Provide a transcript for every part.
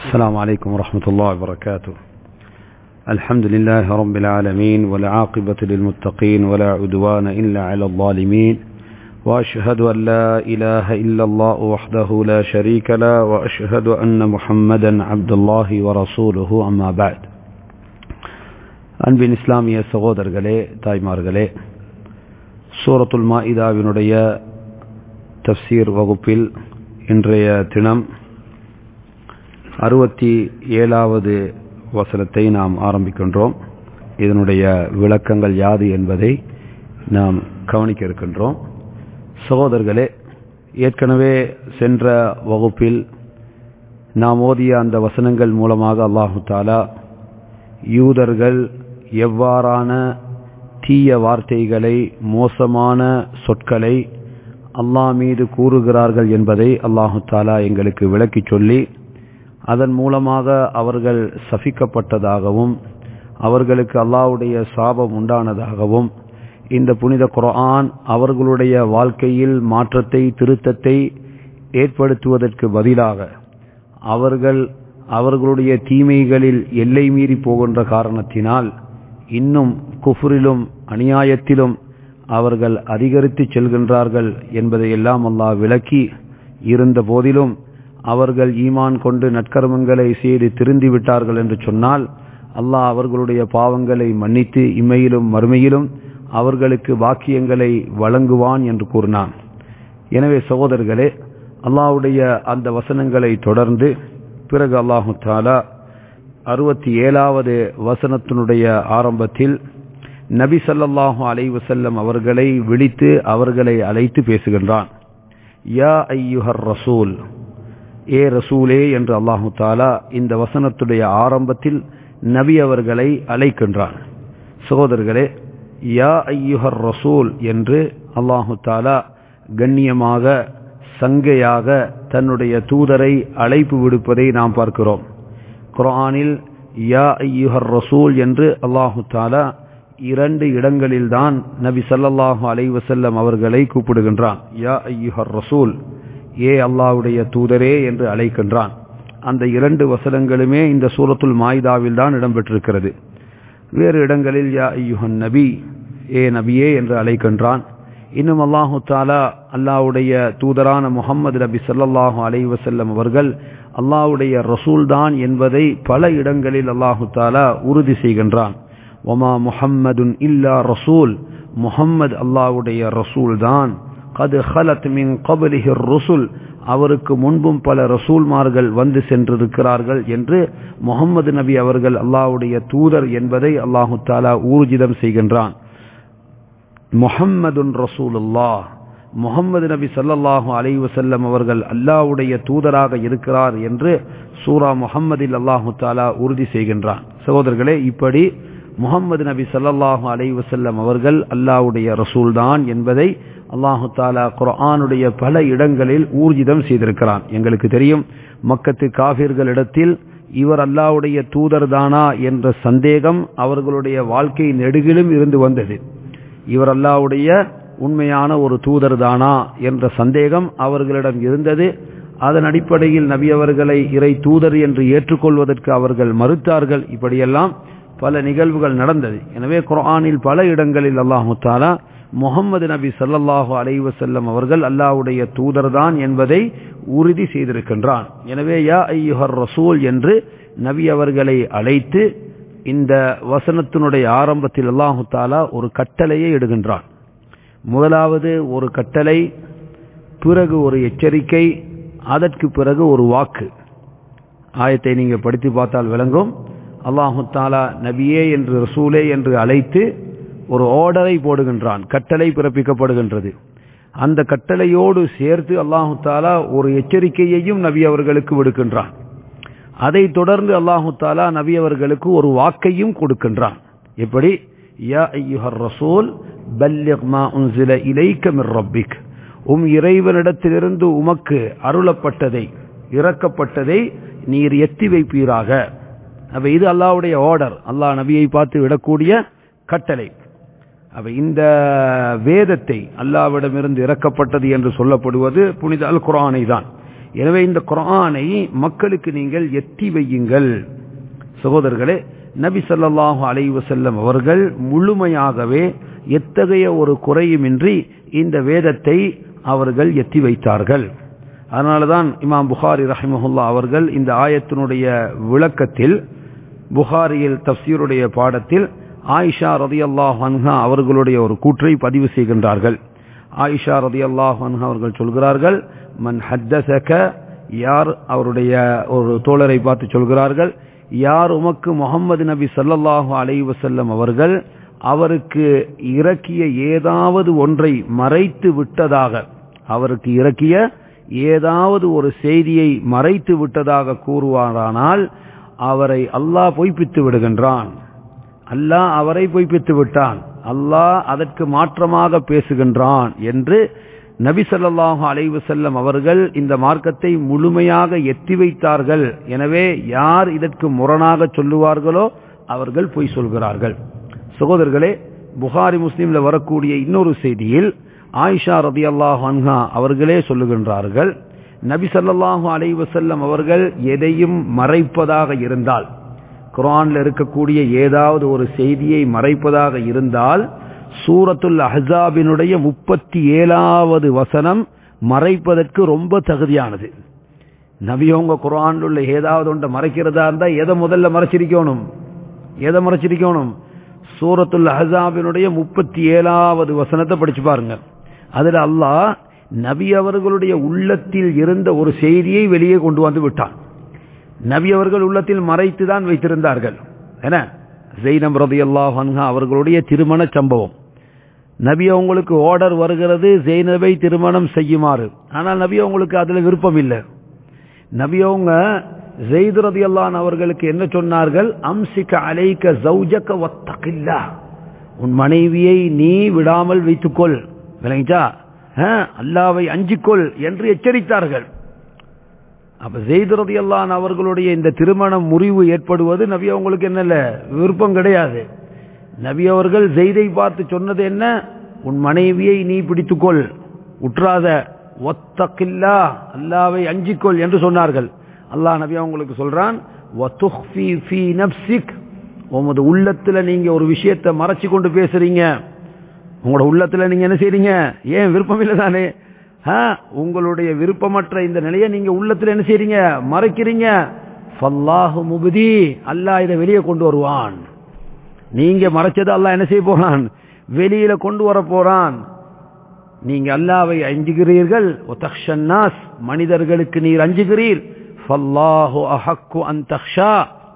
السلام عليكم ورحمة الله وبركاته الحمد لله رب العالمين والعاقبة للمتقين ولا عدوان إلا على الظالمين وأشهد أن لا إله إلا الله وحده لا شريك له وأشهد أن محمدا عبد الله ورسوله أما بعد அன்பின் இஸ்லாமிய சகோதரர்களே தாய்மார்களே சூரத்துல் மாஇதாவினுடைய தப்சீர் வகுப்பில் இன்றைய தினம் அறுபத்தி ஏழாவது வசனத்தை நாம் ஆரம்பிக்கின்றோம் இதனுடைய விளக்கங்கள் யாது என்பதை நாம் கவனிக்க இருக்கின்றோம் சகோதரர்களே ஏற்கனவே சென்ற வகுப்பில் நாம் ஓதிய அந்த வசனங்கள் மூலமாக அல்லாஹு தாலா யூதர்கள் எவ்வாறான தீய வார்த்தைகளை மோசமான சொற்களை அல்லாஹ் மீது கூறுகிறார்கள் என்பதை அல்லாஹு தாலா எங்களுக்கு விளக்கிச் சொல்லி அதன் மூலமாக அவர்கள் சபிக்கப்பட்டதாகவும் அவர்களுக்கு அல்லாஹ்வுடைய சாபம் உண்டானதாகவும் இந்த புனித குர்ஆன் அவர்களுடைய வாழ்க்கையில் மாற்றத்தை திருத்தத்தை ஏற்படுத்துவதற்கு பதிலாக அவர்கள் அவர்களுடைய தீமைகளில் எல்லை மீறி போகின்ற காரணத்தினால் இன்னும் குஃபுரிலும் அநியாயத்திலும் அவர்கள் அதிகரித்து செல்கின்றார்கள் என்பதையெல்லாம் அல்லாஹ் விளக்கி இருந்த போதிலும் அவர்கள் ஈமான் கொண்டு நற்கர்மங்களை செய்து திருந்தி விட்டார்கள் என்று சொன்னால் அல்லாஹ் அவர்களுடைய பாவங்களை மன்னித்து இம்மையிலும் மறுமையிலும் அவர்களுக்கு வாக்கியங்களை வழங்குவான் என்று கூறினான் எனவே சகோதரர்களே அல்லாஹ்வுடைய அந்த வசனங்களை தொடர்ந்து பிறகு அல்லாஹு தாலா அறுபத்தி ஏழாவது வசனத்தினுடைய ஆரம்பத்தில் நபி சல்லல்லாஹு அலைவசல்லம் அவர்களை விழித்து அவர்களை அழைத்து பேசுகின்றான் யா ஐயுஹர் ரசூல் ஏ ரசூலே என்று அல்லாஹு தாலா இந்த வசனத்துடைய ஆரம்பத்தில் நபி அவர்களை அழைக்கின்றான் சகோதரர்களே யா ஐயுஹர் ரசூல் என்று அல்லாஹு தாலா கண்ணியமாக சங்கையாக தன்னுடைய தூதரை அழைப்பு விடுப்பதை நாம் பார்க்கிறோம் குரானில் யா ஐயுஹர் ரசூல் என்று அல்லாஹு தாலா இரண்டு இடங்களில்தான் நபி சல்லல்லாஹு அலைவசல்லம் அவர்களை கூப்பிடுகின்றான் யா ஐயுஹர் ரசூல் ஏ அல்லாவுடைய தூதரே என்று அழைக்கின்றான் அந்த இரண்டு வசனங்களுமே இந்த சூரத்துல் மாய்தாவில் தான் இடம்பெற்றிருக்கிறது வேறு இடங்களில் யா ஐயுஹன் நபி ஏ நபியே என்று அழைக்கின்றான் இன்னும் அல்லாஹு தாலா அல்லாவுடைய தூதரான முகமது நபி சல்லாஹூ அலைவசல்லம் அவர்கள் அல்லாவுடைய ரசூல் தான் என்பதை பல இடங்களில் அல்லாஹு தாலா உறுதி செய்கின்றான் ஒமா முஹம்மதுன் இல்லா ரசூல் முஹம்மது அல்லாவுடைய ரசூல் தான் கது ஹலத் மின் கபலிஹிர் ரசூல் அவருக்கு முன்பும் பல ரசூல்மார்கள் வந்து சென்றிருக்கிறார்கள் என்று முகமது நபி அவர்கள் அல்லாவுடைய தூதர் என்பதை அல்லாஹு தாலா ஊர்ஜிதம் செய்கின்றான் முஹம்மதுன் ரசூலுல்லா முகமது நபி சல்லல்லாஹு அலைவசல்லம் அவர்கள் அல்லாவுடைய தூதராக இருக்கிறார் என்று சூரா முகம்மதில் அல்லாஹு தாலா உறுதி செய்கின்றான் சகோதரர்களே இப்படி முகமது நபி சல்லல்லாஹு அலைவசல்லம் அவர்கள் அல்லாவுடைய ரசூல் தான் என்பதை அல்லாஹு தாலா குரானுடைய பல இடங்களில் ஊர்ஜிதம் செய்திருக்கிறான் எங்களுக்கு தெரியும் மக்கத்து காபிர்களிடத்தில் இவர் அல்லாவுடைய தூதர் தானா என்ற சந்தேகம் அவர்களுடைய வாழ்க்கை நெடுகிலும் இருந்து வந்தது இவர் அல்லாவுடைய உண்மையான ஒரு தூதர் தானா என்ற சந்தேகம் அவர்களிடம் இருந்தது அதன் அடிப்படையில் நபி அவர்களை இறை தூதர் என்று ஏற்றுக்கொள்வதற்கு அவர்கள் மறுத்தார்கள் இப்படியெல்லாம் பல நிகழ்வுகள் நடந்தது எனவே குரானில் பல இடங்களில் அல்லாஹு தாலா முகமது நபி சல்லல்லாஹு அலைவசல்லம் அவர்கள் அல்லாவுடைய தூதர் தான் என்பதை உறுதி செய்திருக்கின்றான் எனவே யா ஐயுஹர் ரசூல் என்று நபி அவர்களை அழைத்து இந்த வசனத்தினுடைய ஆரம்பத்தில் அல்லாஹு தாலா ஒரு கட்டளையை இடுகின்றான் முதலாவது ஒரு கட்டளை பிறகு ஒரு எச்சரிக்கை அதற்கு பிறகு ஒரு வாக்கு ஆயத்தை நீங்க படித்து பார்த்தால் விளங்கும் அல்லாஹு தாலா நபியே என்று ரசூலே என்று அழைத்து ஒரு ஆர்டரை போடுகின்றான் கட்டளை பிறப்பிக்கப்படுகின்றது அந்த கட்டளையோடு சேர்த்து அல்லாஹு தாலா ஒரு எச்சரிக்கையையும் நபி அவர்களுக்கு விடுக்கின்றான் அதை தொடர்ந்து அல்லாஹு தாலா நபி அவர்களுக்கு ஒரு வாக்கையும் கொடுக்கின்றான் எப்படி யா ஐயுஹர் ரசூல் பல்லிக் மா உன்சில இலைக்க மிர் ரப்பிக் உம் இறைவனிடத்திலிருந்து உமக்கு அருளப்பட்டதை இறக்கப்பட்டதை நீர் எத்தி வைப்பீராக அப்ப இது அல்லாவுடைய ஆர்டர் அல்லாஹ் நபியை பார்த்து விடக்கூடிய கட்டளை அப்ப இந்த வேதத்தை அல்லாவிடமிருந்து இறக்கப்பட்டது என்று சொல்லப்படுவது புனித அல் குரானை தான் எனவே இந்த குரானை மக்களுக்கு நீங்கள் எத்தி வையுங்கள் சகோதரர்களே நபி ஸல்லல்லாஹு அலைஹி வஸல்லம் அவர்கள் முழுமையாகவே எத்தகைய ஒரு குறையுமின்றி இந்த வேதத்தை அவர்கள் எத்தி வைத்தார்கள் அதனாலதான் இமாம் புகாரி ரஹிமஹுல்லா அவர்கள் இந்த ஆயத்தினுடைய விளக்கத்தில் புகாரியில் தப்சீருடைய பாடத்தில் ஆயிஷா ரதியல்லாஹு அன்ஹா அவர்களுடைய ஒரு கூற்றை பதிவு செய்கின்றார்கள் ஆயிஷா ரதியல்லாஹு அன்ஹா அவர்கள் சொல்கிறார்கள் மன் ஹத்தசக யார் அவருடைய ஒரு தோழரை பார்த்து சொல்கிறார்கள் யார் உமக்கு முகமது நபி ஸல்லல்லாஹு அலைஹி வஸல்லம் அவர்கள் அவருக்கு இறக்கிய ஏதாவது ஒன்றை மறைத்து விட்டதாக அவருக்கு இறக்கிய ஏதாவது ஒரு செய்தியை மறைத்து விட்டதாக கூறுவாரானால் அவரை அல்லாஹ் பொய்ப்பித்து விடுகின்றான் அல்லாஹ் அவரை பொய்ப்பித்து விட்டான் அல்லாஹ் அதற்கு மாற்றமாக பேசுகின்றான் என்று நபி ஸல்லல்லாஹு அலைஹி வஸல்லம் அவர்கள் இந்த மார்க்கத்தை முழுமையாக எத்தி வைத்தார்கள் எனவே யார் இதற்கு முரணாக சொல்லுவார்களோ அவர்கள் பொய் சொல்கிறார்கள் சகோதரர்களே புகாரி முஸ்லீம்ல வரக்கூடிய இன்னொரு செய்தியில் ஆயிஷா ரதியல்லாஹு அன்ஹா அவர்களே சொல்லுகின்றார்கள் நபி ஸல்லல்லாஹு அலைஹி வஸல்லம் அவர்கள் எதையும் மறைப்பதாக இருந்தால் குர்ஆன்ல இருக்கக்கூடிய ஏதாவது ஒரு செய்தியை மறைப்பதாக இருந்தால் சூரத்துல் அஹ்ஸாபினுடைய முப்பத்தி ஏழாவது வசனம் மறைப்பதற்கு ரொம்ப தகுதியானது நபியவங்க குர்ஆன்ல உள்ள ஏதாவது ஒன்றை மறைக்கிறதா இருந்தா எதை முதல்ல மறைச்சிருக்கணும் எதை மறைச்சிருக்கணும் சூரத்துல் அஹ்ஸாபினுடைய முப்பத்தி ஏழாவது வசனத்தை படிச்சு பாருங்க அதுல அல்லாஹ் நபி அவர்களுடைய உள்ளத்தில் இருந்த ஒரு செய்தியை வெளியே கொண்டு வந்து விட்டான் நபி அவர்கள் உள்ளத்தில் மறைத்து தான் வைத்திருந்தார்கள் என்ன ஜெய்னம் ரதி அல்லாஹ் அவர்களுடைய திருமண சம்பவம் நபி அவங்களுக்கு ஆர்டர் வருகிறது ஜெய்னபை திருமணம் செய்யுமாறு ஆனால் நபி அவங்களுக்கு அதுல விருப்பம் இல்லை நபி அவங்க ஜெயித் ரதி அல்லான் அவர்களுக்கு என்ன சொன்னார்கள் அம்சிக்க அலைக்க ஜௌஜக்க ஒத்தகில்லா உன் மனைவியை நீ விடாமல் வைத்துக்கொள் விளங்கிச்சா அல்லாவை அஞ்சிக்கொள் என்று எச்சரித்தார்கள் அப்ப ஜெயித் ரதி அல்லான் அவர்களுடைய இந்த திருமணம் முறிவு ஏற்படுவது நபி அவங்களுக்கு என்னல்ல விருப்பம் கிடையாது நபி அவர்கள் ஜெய்தை பார்த்து சொன்னது என்ன உன் மனைவியை நீ பிடித்துக்கொள் உற்றாத ஒத்தக்கில்லா அல்லாவை அஞ்சிக்கொள் என்று சொன்னார்கள் அல்லாஹ் நபி அவங்களுக்கு சொல்றான் உமது உள்ளத்துல நீங்க ஒரு விஷயத்தை மறைச்சு கொண்டு பேசுறீங்க உங்களோட உள்ளத்துல நீங்க என்ன செய்றீங்க ஏன் விருப்பம் இல்லை தானே உங்களுடைய விருப்பமற்ற இந்த நிலையை நீங்க உள்ளத்துல என்ன செய்றீங்க மறைக்கிறீங்க ஃபல்லாஹு முபதி அல்லாஹ் இதை வெளியே கொண்டு வருவான் நீங்க மறைச்சது அல்லாஹ் என்ன செய்ய போறான் வெளியில கொண்டு வர போறான் நீங்க அல்லாவை அஞ்சுகிறீர்கள் மனிதர்களுக்கு நீர் அஞ்சுகிறீர் ஃபல்லாஹு அஹக்கு அன் தக்ஷா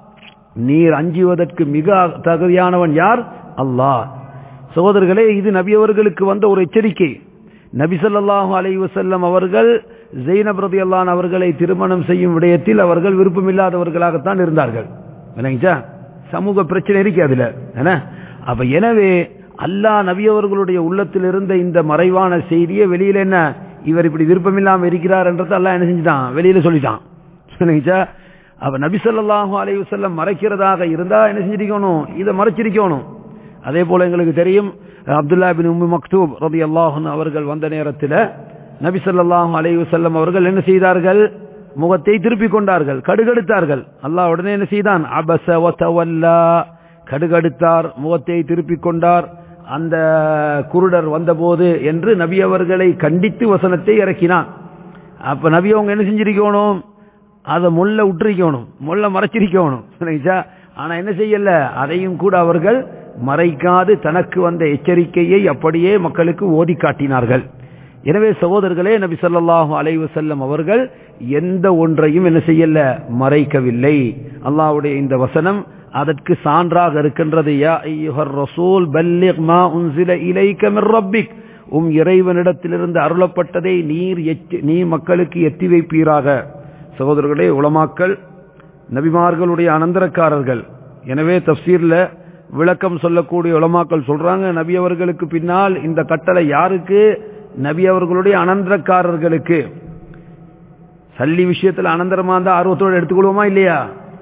நீர் அஞ்சுவதற்கு மிக தகுதியானவன் யார் அல்லாஹ் சகோதரர்களே இது நபி அவர்களுக்கு வந்த ஒரு எச்சரிக்கை நபி ஸல்லல்லாஹு அலைஹி வஸல்லம் அவர்கள் ஜெய்னப் ரதியல்லான் அவர்களை திருமணம் செய்யும் விடயத்தில் அவர்கள் விருப்பமில்லாதவர்களாகத்தான் இருந்தார்கள் விளங்கிச்சா சமூக பிரச்சனை இருக்கு அதுல என்ன அப்ப எனவே அல்லாஹ் நபி அவர்களுடைய உள்ளத்தில் இருந்த இந்த மறைவான செய்தியை வெளியில என்ன இவர் இப்படி விருப்பமில்லாம இருக்கிறார் என்றதை அல்லாஹ் என்ன செஞ்சுட்டான் வெளியில சொல்லிட்டான் விளங்கிச்சா அப்ப நபி ஸல்லல்லாஹு அலைஹி வஸல்லம் மறைக்கிறதாக இருந்தா என்ன செஞ்சிருக்கணும் இதை மறைச்சிருக்கணும் அதே போல எங்களுக்கு தெரியும் அப்துல்லா பின் உம்மு மக்தூப் ரதி அல்லாஹன் அவர்கள் வந்த நேரத்தில் நபி ஸல்லல்லாஹு அலைஹி வஸல்லம் அவர்கள் என்ன செய்தார்கள் முகத்தை திருப்பிக் கொண்டார்கள் கடுகடுத்தார்கள் அல்லாஹ் உடனே என்ன செய்தான் அபச வதவல்லா கடுகடுத்தார் முகத்தை திருப்பிக் கொண்டார் அந்த குருடர் வந்தபோது என்று நபி அவர்களை கண்டித்து வசனத்தை இறக்கினான் அப்ப நபி அவங்க என்ன செஞ்சிருக்கணும் அதை முள்ள விட்டுரிக்கணும் முள்ள மறைச்சிருக்கணும் ஆனா என்ன செய்யல அதையும் கூட அவர்கள் மறைக்காது தனக்கு வந்த எச்சரிக்கையை அப்படியே மக்களுக்கு ஓதி காட்டினார்கள் எனவே சகோதரர்களே நபி ஸல்லல்லாஹு அலைஹி வஸல்லம் அவர்கள் எந்த ஒன்றையும் என்ன செய்யல மறைக்கவில்லை அல்லாஹ்வுடைய இந்த வசனம் அதற்கு சான்றாக இருக்கின்றது யா ஐயுஹர் ரசூல் பல்லிக் மா உன்சில இலைக்க மிர் ரப்பிக் உம் இறைவனிடத்திலிருந்து அருளப்பட்டதை நீர் நீ மக்களுக்கு எத்தி வைப்பீராக சகோதரர்களே உலமாக்கள் நபிமார்களுடைய அனந்தரக்காரர்கள் எனவே தப்சீர்ல விளக்கம் சொல்லக்கூடிய உலமாக்கள் சொல்றாங்க நபி அவர்களுக்கு பின்னால் இந்த கட்டளை யாருக்கு நபி அவர்களுடைய அனந்தரக்காரர்களுக்கு சல்லி விஷயத்துல அனந்தரமா இருந்தா ஆர்வத்தோடு எடுத்துக்கொள்வோமா இல்லையா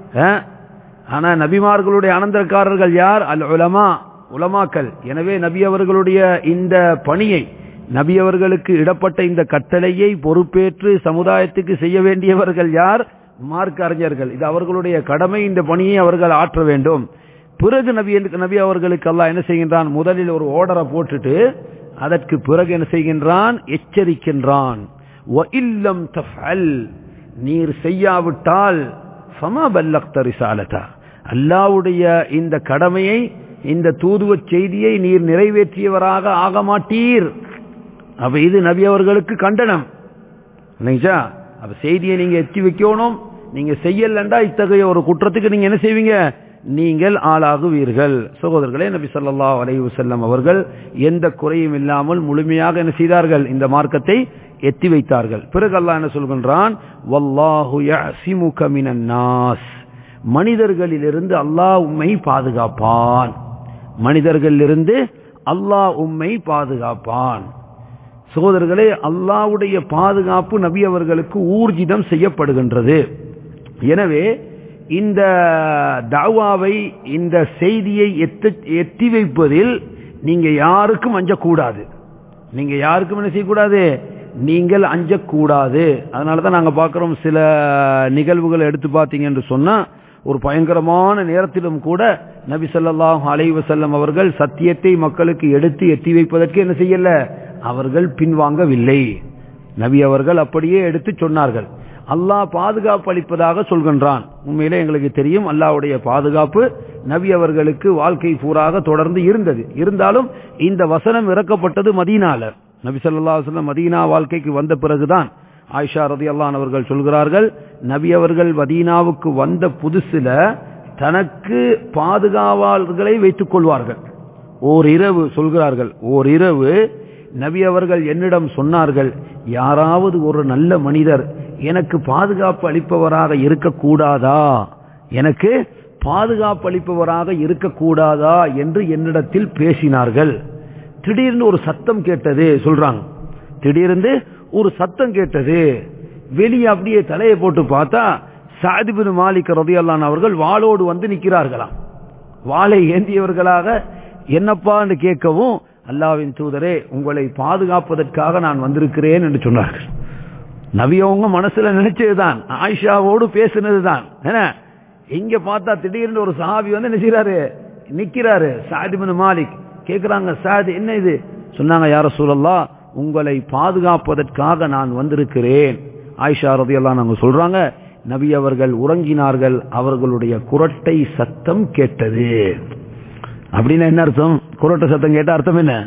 ஆனா நபிமார்களுடைய அனந்தரக்காரர்கள் யார் அல் உலமா உலமாக்கல் எனவே நபி அவர்களுடைய இந்த பணியை நபி அவர்களுக்கு இடப்பட்ட இந்த கட்டளையை பொறுப்பேற்று சமுதாயத்துக்கு செய்ய வேண்டியவர்கள் யார் மார்க்க அறிஞர்கள் இது அவர்களுடைய கடமை இந்த பணியை அவர்கள் ஆற்ற வேண்டும் பிறகு நபி நபி அவர்களுக்கு அல்லாஹ் என்ன செய்கின்றான் முதலில் ஒரு ஓர்டரை போட்டுட்டு அதற்கு பிறகு என்ன செய்கின்றான் எச்சரிக்கின்றான் وَإِلَّمْ تَفْعَلْ நீர் செய்யாவிட்டால் ஃபமா பல்லக்த ரிசாலதா அல்லாவுடைய இந்த கடமையை இந்த தூதுவ செய்தியை நீர் நிறைவேற்றியவராக ஆக மாட்டீர் அப்ப இது நபி அவர்களுக்கு கண்டனம் இல்லைங்களா அப்ப செய்தியை நீங்க எத்தி வைக்கணும் நீங்க செய்யலண்டா இத்தகைய ஒரு குற்றத்துக்கு நீங்க என்ன செய்வீங்க நீங்கள் ஆளாகுவீர்கள் சகோதரர்களே நபி ஸல்லல்லாஹு அலைஹி வஸல்லம் அவர்கள் எந்த குறையும் இல்லாமல் முழுமையாக என்ன செய்தார்கள் இந்த மார்க்கத்தை எத்தி வைத்தார்கள் பிறகு அல்லாஹ் என்ன சொல்கின்றான் வல்லாஹு யஸிமுக மினன் நாஸ் மனிதர்களிலிருந்து அல்லாஹ் உம்மை பாதுகாப்பான் மனிதர்களிலிருந்து அல்லாஹ் உம்மை பாதுகாப்பான் சகோதரர்களே அல்லாவுடைய பாதுகாப்பு நபி அவர்களுக்கு ஊர்ஜிதம் செய்யப்படுகின்றது எனவே இந்த தாவாவை இந்த செய்தியை எத்தி வைப்பதில் நீங்க யாருக்கும் அஞ்சக்கூடாது நீங்க யாருக்கும் என்ன செய்யக்கூடாது நீங்கள் அஞ்சக்கூடாது அதனால தான் நாங்கள் பார்க்குறோம் சில நிகழ்வுகளை எடுத்து பார்த்தீங்க என்று சொன்னா ஒரு பயங்கரமான நேரத்திலும் கூட நபி ஸல்லல்லாஹு அலைஹி வஸல்லம் அவர்கள் சத்தியத்தை மக்களுக்கு எடுத்து எத்தி வைப்பதற்கு என்ன செய்யல அவர்கள் பின்வாங்கவில்லை நபி அவர்கள் அப்படியே எடுத்து சொன்னார்கள் அல்லாஹ் பாதுகாப்பு அளிப்பதாக சொல்கின்றான் உண்மையிலே எங்களுக்கு தெரியும் அல்லாஹ்வுடைய பாதுகாப்பு நபி அவர்களுக்கு வாழ்க்கை பூராக தொடர்ந்து இருந்தது இருந்தாலும் இந்த வசனம் இறக்கப்பட்டது மதீனால நபி ஸல்லல்லாஹு அலைஹி வஸல்லம் மதீனா வாழ்க்கைக்கு வந்த பிறகுதான் ஆயிஷா ரதியல்லான் அவர்கள் சொல்கிறார்கள் நபி அவர்கள் மதீனாவுக்கு வந்த புதுசுல தனக்கு பாதுகாவலர்களை வைத்துக் கொள்வார்கள் ஓர் இரவு சொல்கிறார்கள் ஓர் இரவு நபி அவர்கள் என்னிடம் சொன்னார்கள் யாராவது ஒரு நல்ல மனிதர் எனக்கு பாதுகாப்பு அளிப்பவராக இருக்கக்கூடாதா எனக்கு பாதுகாப்பு அளிப்பவராக இருக்கக்கூடாதா என்று என்னிடத்தில் பேசினார்கள் திடீர்னு ஒரு சத்தம் கேட்டது சொல்றாங்க திடீர்னு ஒரு சத்தம் கேட்டது வெளியே அப்படியே தலையை போட்டு பார்த்தா சாதிபின் மாலிக் ரதியல்லான் அவர்கள் வாளோடு வந்து நிற்கிறார்களாம் வாளை ஏந்தியவர்களாக என்னப்பான்னு கேட்கவும் அல்லாவின் தூதரே உங்களை பாதுகாப்பதற்காக நான் வந்திருக்கிறேன் என்று சொன்னார்கள் நபி அவங்க மனசுல நினைச்சதுதான் ஆயிஷாவோடு பேசினதுதான் என்ன இங்க பார்த்தா திடீர்னு ஒரு சஹாபி வந்து என்ன செய்யறாரு நிக்கிறாரு சாதிபின் மாலிக் கேக்குறாங்க சாதி என்ன இது சொன்னாங்க யார சூழல்லா உங்களை பாதுகாப்பதற்காக நான் வந்திருக்கிறேன் ஆயிஷா ரதியெல்லாம் நாங்க சொல்றாங்க நபி அவர்கள் உறங்கினார்கள் அவர்களுடைய குரட்டை சத்தம் கேட்டது அப்படின்னா என்ன அர்த்தம் குரட்டை சத்தம் கேட்ட அர்த்தம் என்ன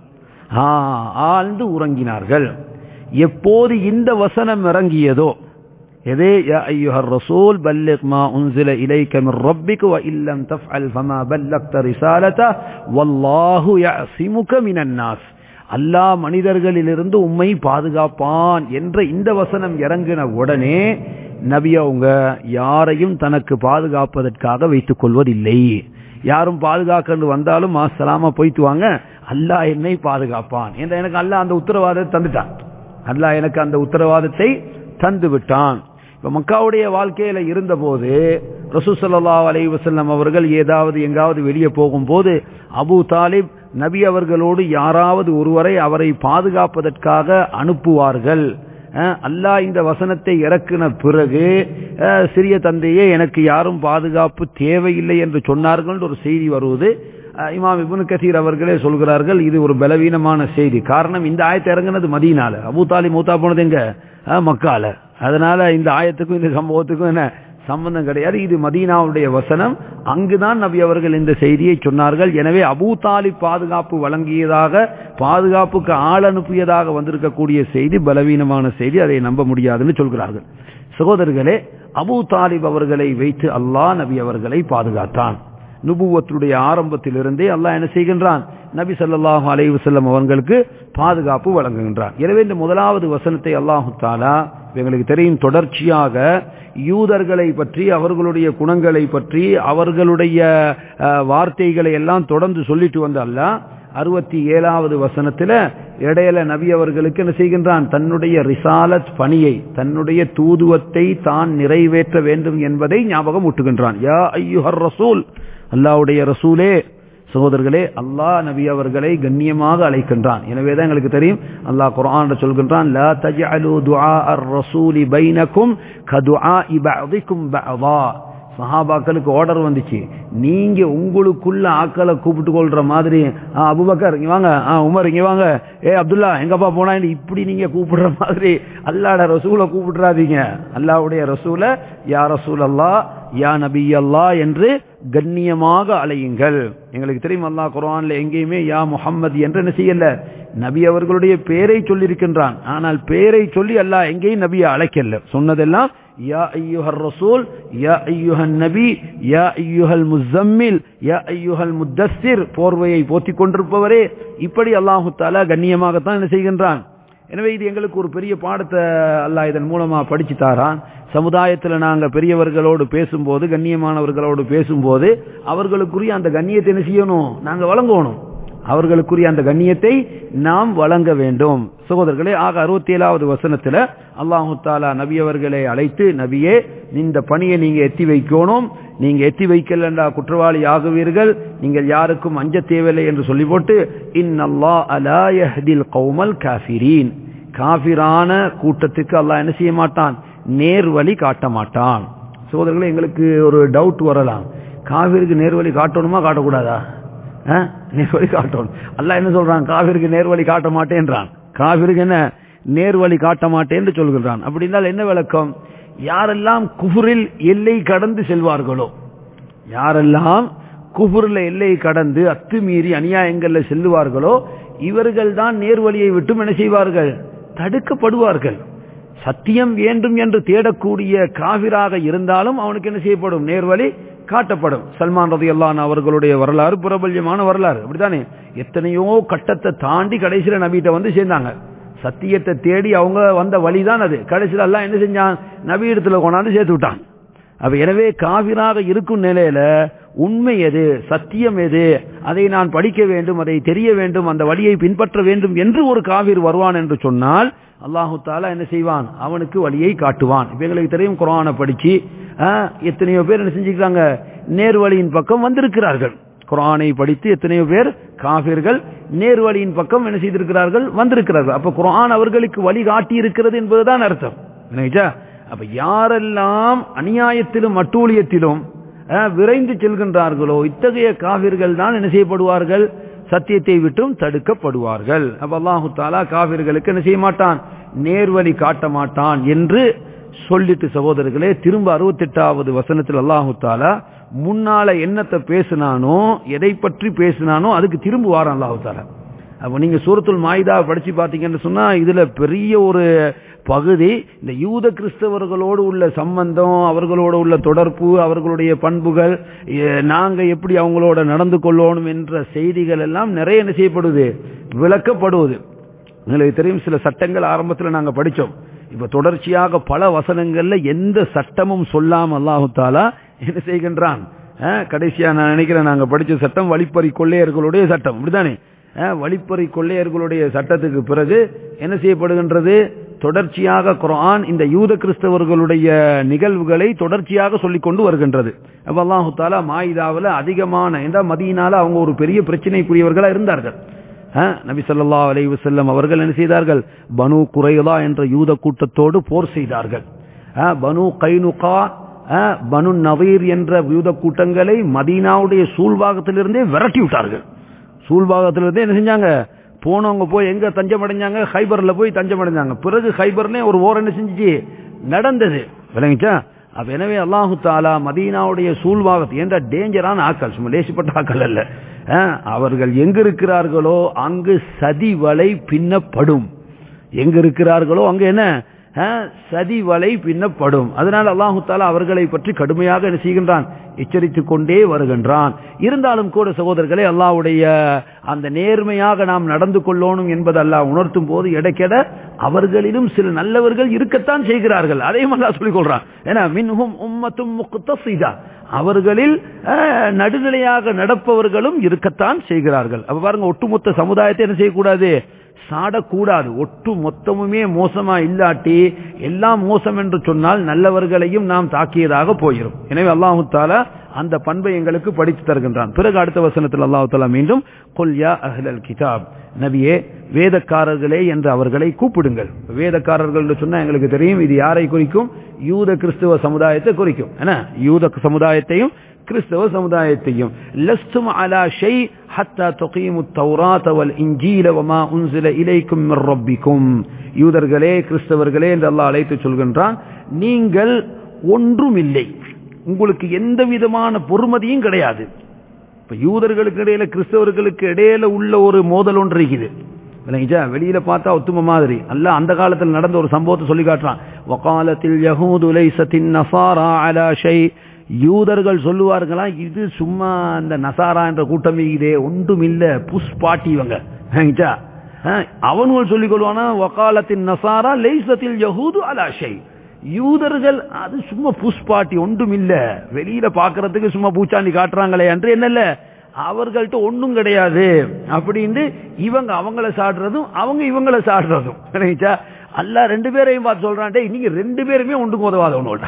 ஆழ்ந்து உறங்கினார்கள் எப்போது இந்த வசனம் இறங்கியதோ எதே யா ஐயுஹர் ரசூல் பல்லிக் மா உன்சில இலைக்க மின் ரப்பிக் வ இல்லம் தஃஅல் ஃபமா பல்லக்த ரிசாலத வல்லாஹு யஸிமுக மினன் நாஸ் அல்லாஹ் மனிதர்களிலிருந்து உம்மை பாதுகாப்பான் என்ற இந்த வசனம் இறங்கின உடனே நபி அவங்க யாரையும் தனக்கு பாதுகாப்பதற்காக வைத்துக் கொள்வதில்லை யாரும் பாதுகாக்கன்னு வந்தாலும் மாசலாமா போயிட்டு வாங்க அல்லாஹ் என்னை பாதுகாப்பான் என்ற எனக்கு அல்லாஹ் அந்த உத்தரவாதத்தை தந்துட்டான் அல்லாஹ் எனக்கு அந்த உத்தரவாதத்தை தந்து விட்டான் இப்ப மக்காவுடைய வாழ்க்கையில இருந்தபோது ரசூசல்லா அலை வசல்லம் அவர்கள் ஏதாவது எங்காவது வெளியே போகும்போது அபு தாலிப் நபி அவர்களோடு யாராவது ஒருவரை அவரை பாதுகாப்பதற்காக அனுப்புவார்கள் அல்லாஹ் இந்த வசனத்தை இறக்கின பிறகு சிறிய தந்தையே எனக்கு யாரும் பாதுகாப்பு தேவையில்லை என்று சொன்னார்கள் ஒரு செய்தி வருவது இமாம் இபுன் கசீர் அவர்களே சொல்கிறார்கள் இது ஒரு பலவீனமான செய்தி காரணம் இந்த ஆயத்தை இறங்கினது மதியனால அபு தாலி மூத்தா போனது எங்க மக்கால அதனால இந்த ஆயத்துக்கும் இந்த சம்பவத்துக்கும் என்ன சம்பந்தம் கிடையாது இது மதீனாவுடைய வசனம் அங்குதான் நபி அவர்கள் இந்த செய்தியை சொன்னார்கள் எனவே அபூ தாலிப் பாதுகாப்பு வழங்கியதாக பாதுகாப்புக்கு ஆள் அனுப்பியதாக வந்திருக்கக்கூடிய செய்தி பலவீனமான செய்தி அதை நம்ப முடியாதுன்னு சொல்கிறார்கள் சகோதரர்களே அபூ தாலிப் அவர்களை வைத்து அல்லாஹ் நபி அவர்களை பாதுகாத்தான் நுபுவத்துடைய ஆரம்பத்திலிருந்தே அல்லாஹ் என்ன செய்கின்றான் நபி சல்லாஹூ அலைஹி வஸல்லம் அவர்களுக்கு பாதுகாப்பு வழங்குகின்றான் எனவே இந்த முதலாவது வசனத்தை அல்லாஹு தாலா எங்களுக்கு தெரியும் தொடர்ச்சியாக யூதர்களை பற்றி அவர்களுடைய குணங்களை பற்றி அவர்களுடைய வார்த்தைகளை எல்லாம் தொடர்ந்து சொல்லிட்டு வந்த அல்லாஹ் அறுபத்தி ஏழாவது வசனத்துல இடையில நபி அவர்களுக்கு என்ன செய்கின்றான் தன்னுடைய ரிசாலத் பணியை தன்னுடைய தூதுவத்தை தான் நிறைவேற்ற வேண்டும் என்பதை ஞாபகம் ஊட்டுகின்றான் யா ஐயுஹர் ரசூல் அல்லாவுடைய ரசூலே சகோதரர்களே அல்லாஹ் நபி அவர்களை கண்ணியமாக அழைக்கின்றான் எனவேதான் எங்களுக்கு தெரியும் அல்லாஹ் குர்ஆன்ல சொல்கின்றான் லா தஜஅலு துஆ அர்-ரசூலி பைனக்கும் கதுஆஇ பஅதிக்கும் பஅதா சஹாபாக்களுக்கு ஆர்டர் வந்துச்சு நீங்க உங்களுக்குள்ள ஆக்களை கூப்பிட்டு கொள்ற மாதிரி ஆ, அபூபக்கர் இங்க வாங்க ஆ, உமர் இங்க வாங்க ஏ அப்துல்லா எங்கப்பா போனா இப்படி நீங்க கூப்பிடுற மாதிரி அல்லாட ரசூலை கூப்பிடுறாதீங்க அல்லாவுடைய ரசூலை யா ரசூல் அல்லா யா நபி அல்லா என்று கண்ணியமாக அலையுங்கள் எங்களுக்கு தெரியும் அல்லாஹ் குர்ஆன்ல எங்கேயுமே யா முஹம்மது என்று என்ன செய்யல நபி அவர்களுடைய பேரை சொல்லியிருக்கின்றான் ஆனால் பேரை சொல்லி அல்லாஹ் எங்கேயும் நபியை அழைக்கல சொன்னதெல்லாம் யா ஐயுஹர் ரசூல் யா ஐயுஹன் நபி யா ஐயுஹல் முஸம்மில் யா ஐயுஹல் முத்தஸ்ஸிர் போர்வையை போத்திக் கொண்டிருப்பவரே இப்படி அல்லாஹு தாலா கண்ணியமாகத்தான் என்ன செய்கின்றான் எனவே இது எங்களுக்கு ஒரு பெரிய பாடத்தை அல்லாஹ் இதன் மூலமா படிச்சு தாரான் சமுதாயத்தில் நாங்க பெரியவர்களோடு பேசும்போது கண்ணியமானவர்களோடு பேசும்போது அவர்களுக்குரிய அந்த கண்ணியத்தை என்ன செய்யணும் நாங்க வழங்கணும் அவர்களுக்குரிய அந்த கண்ணியத்தை நாம் வழங்க வேண்டும் சகோதரர்களே ஆக அறுபத்தி ஏழாவது வசனத்துல அல்லாஹு தாலா நபி அவர்களை அழைத்து நபியே இந்த பணியை நீங்க எத்தி வைக்கணும் நீங்க எத்தி வைக்கலண்டா குற்றவாளி ஆகுவீர்கள் நீங்கள் யாருக்கும் அஞ்ச தேவையில்லை என்று சொல்லி போட்டு இன்னல்லா அலா யஹ்தில் கௌமல் காஃபிரீன் காஃபிரான கூட்டத்துக்கு அல்லாஹ் என்ன செய்ய மாட்டான் நேர்வழி காட்ட மாட்டான் சகோதரர்களே எங்களுக்கு ஒரு டவுட் வரலாம் காவிருக்கு நேர்வழி காட்டணுமா காட்டக்கூடாதா ஆ? நேர்வழி காட்டணும் அல்லாஹ் என்ன சொல்றான் காவிருக்கு நேர்வழி காட்ட மாட்டேன்றான் காவிருக்கு என்ன நேர்வழி காட்ட மாட்டேன்னு சொல்கிறான் அப்படி இருந்தால் என்ன விளக்கம் யாரெல்லாம் குஃபுரில் எல்லை கடந்து செல்வார்களோ யாரெல்லாம் குஃபுரில் எல்லை கடந்து அத்துமீறி அநியாயங்கள்ல செல்லுவார்களோ இவர்கள் தான் நேர்வழியை விட்டும் என்ன செய்வார்கள் தடுக்கப்படுவார்கள் சத்தியம் வேண்டும் என்று தேடக்கூடிய காவிராக இருந்தாலும் அவனுக்கு என்ன செய்யப்படும் நேர்வழி காட்டப்படும் சல்மான் ரதி அல்லான் அவர்களுடைய வரலாறு பிரபல்யமான வரலாறு அப்படித்தானே எத்தனையோ கட்டத்தை தாண்டி கடைசியில நபிகிட்ட வந்து சேர்ந்தாங்க சத்தியத்தை தேடி அவங்க வந்த வழிதான் அது கடைசியில் எல்லாம் என்ன செஞ்சான் நபி இடத்துல கொண்டாந்து சேர்த்து விட்டான் அப்ப எனவே காவிராக இருக்கும் நிலையில உண்மை எது சத்தியம் எது அதை நான் படிக்க வேண்டும் அதை தெரிய வேண்டும் அந்த வழியை பின்பற்ற வேண்டும் என்று ஒரு காவிர் வருவான் என்று சொன்னால் அல்லாஹு தாலா என்ன செய்வான் அவனுக்கு வழியை காட்டுவான் இப்ப எங்களுக்கு தெரியும் குரானை படிச்சு ஆ, எத்தனையோ பேர் என்ன செஞ்சுக்கிறாங்க நேர்வழியின் பக்கம் வந்திருக்கிறார்கள் குரானை படித்து எத்தனையோ பேர் காபிர்கள் நேர்வழியின் பக்கம் என்ன செய்திருக்கிறார்கள் வந்திருக்கிறார்கள் அப்ப குரான் அவர்களுக்கு வழி காட்டி இருக்கிறது என்பதுதான் அர்த்தம் என்னைச்சா அப்ப யாரெல்லாம் அநியாயத்திலும் அட்டூழியத்திலும் அஹ், விரைந்து செல்கின்றார்களோ இத்தகைய காவிர்கள் தான் என்ன செய்யப்படுவார்கள் சத்தியத்தை விட்டும் தடுக்கப்படுவார்கள் அப்ப அல்லாஹு தாலா காவிர்களுக்கு என்ன செய்ய மாட்டான் நேர்வழி காட்ட மாட்டான் என்று சொல்லிட்டு சகோதரர்களே திரும்ப அறுபத்தெட்டாவது வசனத்தில் அல்லாஹு தாலா முன்னால என்னத்தை பேசினானோ எதை பற்றி பேசினானோ அதுக்கு திரும்ப வாரம் அல்லாஹு தாலா அப்ப நீங்க சூரத்துல் மாயுதா படிச்சு பாத்தீங்கன்னு சொன்னா இதுல பெரிய ஒரு பகுதி இந்த யூத கிறிஸ்தவர்களோடு உள்ள சம்பந்தம் அவர்களோட உள்ள தொடர்பு அவர்களுடைய பண்புகள் எ, நாங்க எப்படி அவங்களோட நடந்து கொள்ளணும் என்ற செய்திகள் எல்லாம் நிறைய என்ன செய்யப்படுது விளக்கப்படுவது உங்களுக்கு தெரியும் சில சட்டங்கள் ஆரம்பத்தில் நாங்க படிச்சோம் இப்ப தொடர்ச்சியாக பல வசனங்கள்ல எந்த சட்டமும் சொல்லாம அல்லாஹு தாலா என்ன செய்கின்றான் அஹ், கடைசியா நான் நினைக்கிறேன் நாங்க படிச்ச சட்டம் வழிப்பறி கொள்ளையர்களுடைய சட்டம் இப்படிதானே அஹ், வழிப்பறி கொள்ளையர்களுடைய சட்டத்துக்கு பிறகு என்ன செய்யப்படுகின்றது தொடர்ச்சியாக குர்ஆன் இந்த யூத கிறிஸ்தவர்களுடைய நிகழ்வுகளை தொடர்ச்சியாக சொல்லிக் கொண்டு வருகின்றது அப்ப அல்லாஹு தாலா மாயிதாவில் அதிகமான இந்த மதியினால அவங்க ஒரு பெரிய பிரச்சனைக்குரியவர்களா இருந்தார்கள் அஹ், நபி ஸல்லல்லாஹு அலைஹி வஸல்லம் அவர்கள் என்ன செய்தார்கள் பனு குறைலா என்ற யூத கூட்டத்தோடு போர் செய்தார்கள் அஹ், பனு கைனுகா அஹ், பனு நவீர் என்ற யூத கூட்டங்களை மதீனாவுடைய சூழ்வாகத்திலிருந்தே விரட்டி விட்டார்கள் சூழ்பாகத்திலிருந்தே என்ன செஞ்சாங்க போனவங்க போய் எங்க தஞ்சம் அடைஞ்சாங்க ஹைபர்ல போய் தஞ்சம் அடைஞ்சாங்க பிறகு ஹைபர்ல ஒரு ஓர் என்ன செஞ்சுச்சு நடந்தது விளங்கிச்சா அப்ப எனவே அல்லாஹு தாலா மதீனாவுடைய சூழ்வாகத்து என்ற டேஞ்சரான ஆக்கள் சும்மா லேசிப்பட்ட ஆக்கள் அல்ல அஹ், அவர்கள் எங்க இருக்கிறார்களோ அங்கு சதி வலை பின்னப்படும் எங்க இருக்கிறார்களோ அங்க என்ன அஹ், சதி வலை பின்னப்படும் அதனால் அல்லாஹு தாலா அவர்களை பற்றி கடுமையாக என்ன செய்கின்றான் எச்சரித்துக் கொண்டே வருகின்றான் இருந்தாலும் கூட சகோதரர்களே அல்லாஹ்வுடைய அந்த நேர்மையாக நாம் நடந்து கொள்ளணும் என்பது அல்லாஹ் உணர்த்தும் போது எடைக்கெட அவர்களிலும் சில நல்லவர்கள் இருக்கத்தான் செய்கிறார்கள் அதையும் அல்லாஹ் சொல்லிக் கொள்றான் ஏன்னா மின்ஹும் உம்மத்தும் முக்தஸிதா அவர்களில் அஹ், நடுநிலையாக நடப்பவர்களும் இருக்கத்தான் செய்கிறார்கள் அப்ப பாருங்க ஒட்டுமொத்த சமுதாயத்தை என்ன செய்யக்கூடாது சாடக்கூடாது ஒட்டு மொத்தமுமே மோசமா இல்லாட்டி எல்லாம் மோசம் என்று சொன்னால் நல்லவர்களையும் நாம் தாக்கியதாக போயிரும் எனவே அல்லாஹு தாலா அந்த பண்பை எங்களுக்கு படித்து தருகின்றான் பிறகு அடுத்த வசனத்தில் அல்லாஹ் தஆலா மீண்டும் குல் யா அஹ்லல் கிதாப் நபியே வேதக்காரர்களே என்று அவர்களை கூப்பிடுங்கள் வேதக்காரர்கள் என்று சொன்னா எங்களுக்கு தெரியும் இது யாரை குறிக்கும் யூத கிறிஸ்துவ சமுதாயத்தை குறிக்கும் என்ன யூத சமுதாயத்தையும் கிறிஸ்தவ சமுதாயத்தையும் லஸ்தும் அலா ஷை ஹத்தா துகீமு தௌராத் வல் இன்ஜீல வமா உன்சில இலைக்கும் மிர் ரப்பிக்கும் யூதர்களே கிறிஸ்தவர்களே என்று அல்லாஹ் அழைத்து சொல்கின்றான் நீங்கள் ஒன்றும் இல்லை உங்களுக்கு எந்த விதமான பொறுமதியும் கிடையாது இப்ப யூதர்களுக்கு இடையில கிறிஸ்தவர்களுக்கு இடையில உள்ள ஒரு மோதல் ஒன்று இருக்குது விளங்கிச்சா வெளியில பார்த்தா ஒத்துமை மாதிரி அல்ல அந்த காலத்தில் நடந்த ஒரு சம்பவத்தை சொல்லி காட்டுறான் வகாலத்தில் யஹூது லைசத்தின் நசாரா அலா ஷை யூதர்கள் சொல்லுவார்களா இது சும்மா அந்த நசாரா என்ற கூட்டம் இதே ஒன்றும் இல்ல புஷ் பாட்டி இவங்க விளங்கிச்சா அவனுகள் சொல்லிக் கொள்வானா வகாலத்தின் நசாரா லைசத்தில் யஹூது அலா ஷை யூதர்கள் அது சும்மா புஷ்பாட்டி ஒன்றும் இல்ல வெளியில பாக்குறதுக்கு சும்மா பூச்சாண்டி காட்டுறாங்களே என்று என்னல்ல அவர்கள்ட்ட ஒன்றும் கிடையாது அப்படின்னு இவங்க அவங்கள சாடுறதும் அவங்க இவங்கள சாடுறதும் நினைச்சா அல்ல ரெண்டு பேரையும் பார்த்து சொல்றான் நீங்க ரெண்டு பேருமே ஒன்றுக்கு உதவாதவனோட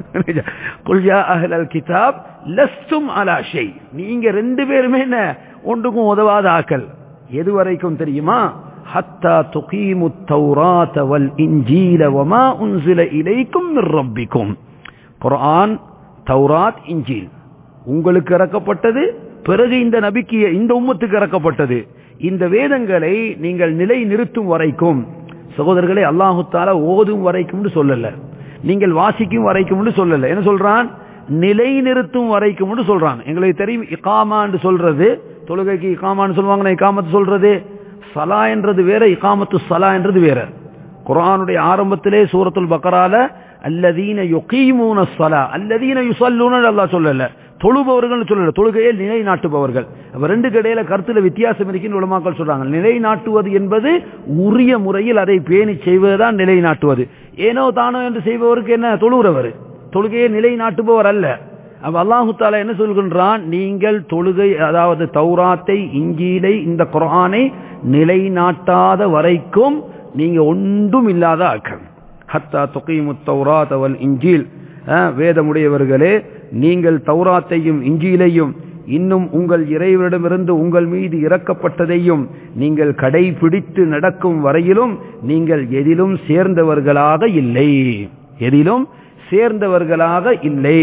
குல்யா அஹ்லல் கிதாப் லஸ்தும் அலா ஷை நீங்க ரெண்டு பேருமே என்ன ஒன்றுக்கும் உதவாத ஆக்கள் எது வரைக்கும் தெரியுமா حتى تقيموا التوراة والإنجيل وما أنزل إليكم من ربكم குர்ஆன் தௌராத் இன்ஜீல் உங்களுக்கு இறக்கப்பட்டது பிறகு இந்த நபிக்கு இந்த உம்மத்துக்கு இறக்கப்பட்டது இந்த வேதங்களை நீங்கள் நிலை நிறுத்தும் வரைக்கும் சகோதரர்களை அல்லாஹு தாலா ஓதும் வரைக்கும் சொல்லல நீங்கள் வாசிக்கும் வரைக்கும் சொல்லல என்ன சொல்றான் நிலை நிறுத்தும் வரைக்கும் சொல்றான் எங்களுக்கு தெரியும் இகாமான்னு சொல்றது தொழுகைக்கு இகாமான்னு சொல்லுவாங்க இகாமத்து சொல்றது சலா என்றது வேற இகாமத்து சலா என்றது வேற குரானுடைய ஆரம்பத்திலே சூரத்துல் பக்கரால அல்லதீன யுகீமூன சலா அல்லதீன யுசல்லூன அல்லாஹ் சொல்லல தொழுபவர்கள் சொல்லல தொழுகையை நிலை நாட்டுபவர்கள் அப்ப ரெண்டு இடையில கருத்துல வித்தியாசம் இருக்குன்னு உலமாக்கள் சொல்றாங்க நிலை நாட்டுவது என்பது உரிய முறையில் அதை பேணி செய்வதுதான் நிலை நாட்டுவது ஏனோ தானோ என்று செய்பவருக்கு என்ன தொழுகிறவர் தொழுகையை நிலை நாட்டுபவர் அல்ல அப்ப அல்லாஹு தாலா என்ன சொல்கின்றான் நீங்கள் தொழுகை அதாவது தௌராத்தை இஞ்சீலை இந்த குரானை நிலைநாட்டாத வரைக்கும் நீங்க ஒன்றும் இல்லாத ஆக்கள் ஹத்தா தொகைமு தௌராத் அவல் இஞ்சீல் வேதமுடையவர்களே நீங்கள் தௌராத்தையும் இஞ்சீலையும் இன்னும் உங்கள் இறைவரிடமிருந்து உங்கள் மீது இறக்கப்பட்டதையும் நீங்கள் கடைபிடித்து நடக்கும் வரையிலும் நீங்கள் எதிலும் சேர்ந்தவர்களாக இல்லை எதிலும் சேர்ந்தவர்களாக இல்லை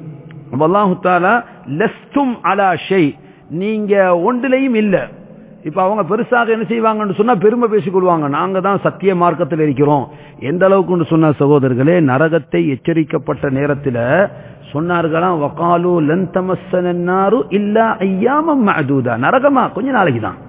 அல்லாஹு தாலா லஸ்தும் அலா ஷை நீங்க ஒன்றிலையும் இல்ல இப்ப அவங்க பெருசாக என்ன செய்வாங்கன்னு சொன்னா பெருமை பேசிக்கொள்வாங்க நாங்க தான் சத்திய மார்க்கத்தில் இருக்கிறோம் எந்த அளவுக்கு சொன்ன சகோதரர்களே நரகத்தை எச்சரிக்கப்பட்ட நேரத்தில் சொன்னார்களாம் வகாலு லன் தமசனாரு இல்லா ஐயாமம் மதூதா நரகமா கொஞ்ச நாளைக்கு தான்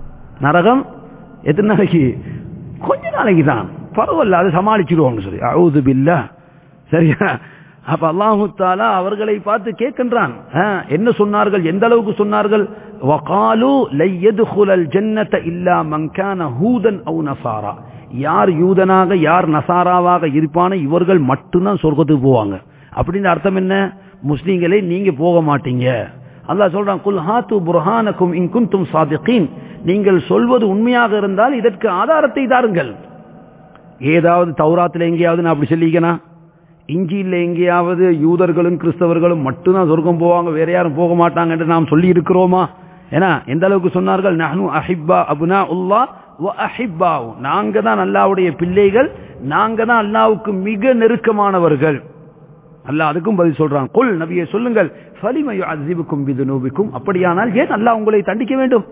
நரகம் எத்தனை நாளைக்கு கொஞ்ச நாளைக்கு தான் பரவாயில்ல அதை சமாளிச்சிருவோம்னு சொல்லி அவுது பில்லா சரியா அப்ப அல்லாஹு தாலா அவர்களை பார்த்து கேட்கின்றான் என்ன சொன்னார்கள் எந்த அளவுக்கு சொன்னார்கள் வகாலு லையதுகுலல் ஜன்னத இல்லா மங்கான ஹூதன் அவு நசாரா யார் யூதனாக யார் நசாராவாக இருப்பான இவர்கள் மட்டும்தான் சொர்க்கத்துக்கு போவாங்க அப்படின்னு அர்த்தம் என்ன முஸ்லீம்களே நீங்க போக மாட்டீங்க அல்லாஹ் சொல்றான் குல் ஹாத்து புர்ஹானக்கும் இன் குன்தும் சாதிகீன் நீங்கள் சொல்வது உண்மையாக இருந்தால் இதற்கு ஆதாரத்தை தாருங்கள் ஏதாவது தௌராத்தில் எங்கேயாவது நான் அப்படி சொல்லிக்கனா இஞ்சியில் எங்கேயாவது யூதர்களும் கிறிஸ்தவர்களும் மட்டும்தான் சொர்க்கம் போவாங்க வேற யாரும் போக மாட்டாங்க என்று நாம் சொல்லி இருக்கிறோமா ஏன்னா எந்த அளவுக்கு சொன்னார்கள் நஹ்னு அஹிப்பா அபுனா உல்லா அஹிப்பாவு நாங்க தான் அல்லாவுடைய பிள்ளைகள் நாங்க தான் அல்லாவுக்கு மிக நெருக்கமானவர்கள் அல்லாஹ் அதுக்கும் பதில் சொல்றான் கொல் நபியை சொல்லுங்கள் ஃபலிமயு அசிபுக்கும் விது நோபிக்கும் அப்படியானால் ஏன் அல்லாஹ் உங்களை தண்டிக்க வேண்டும்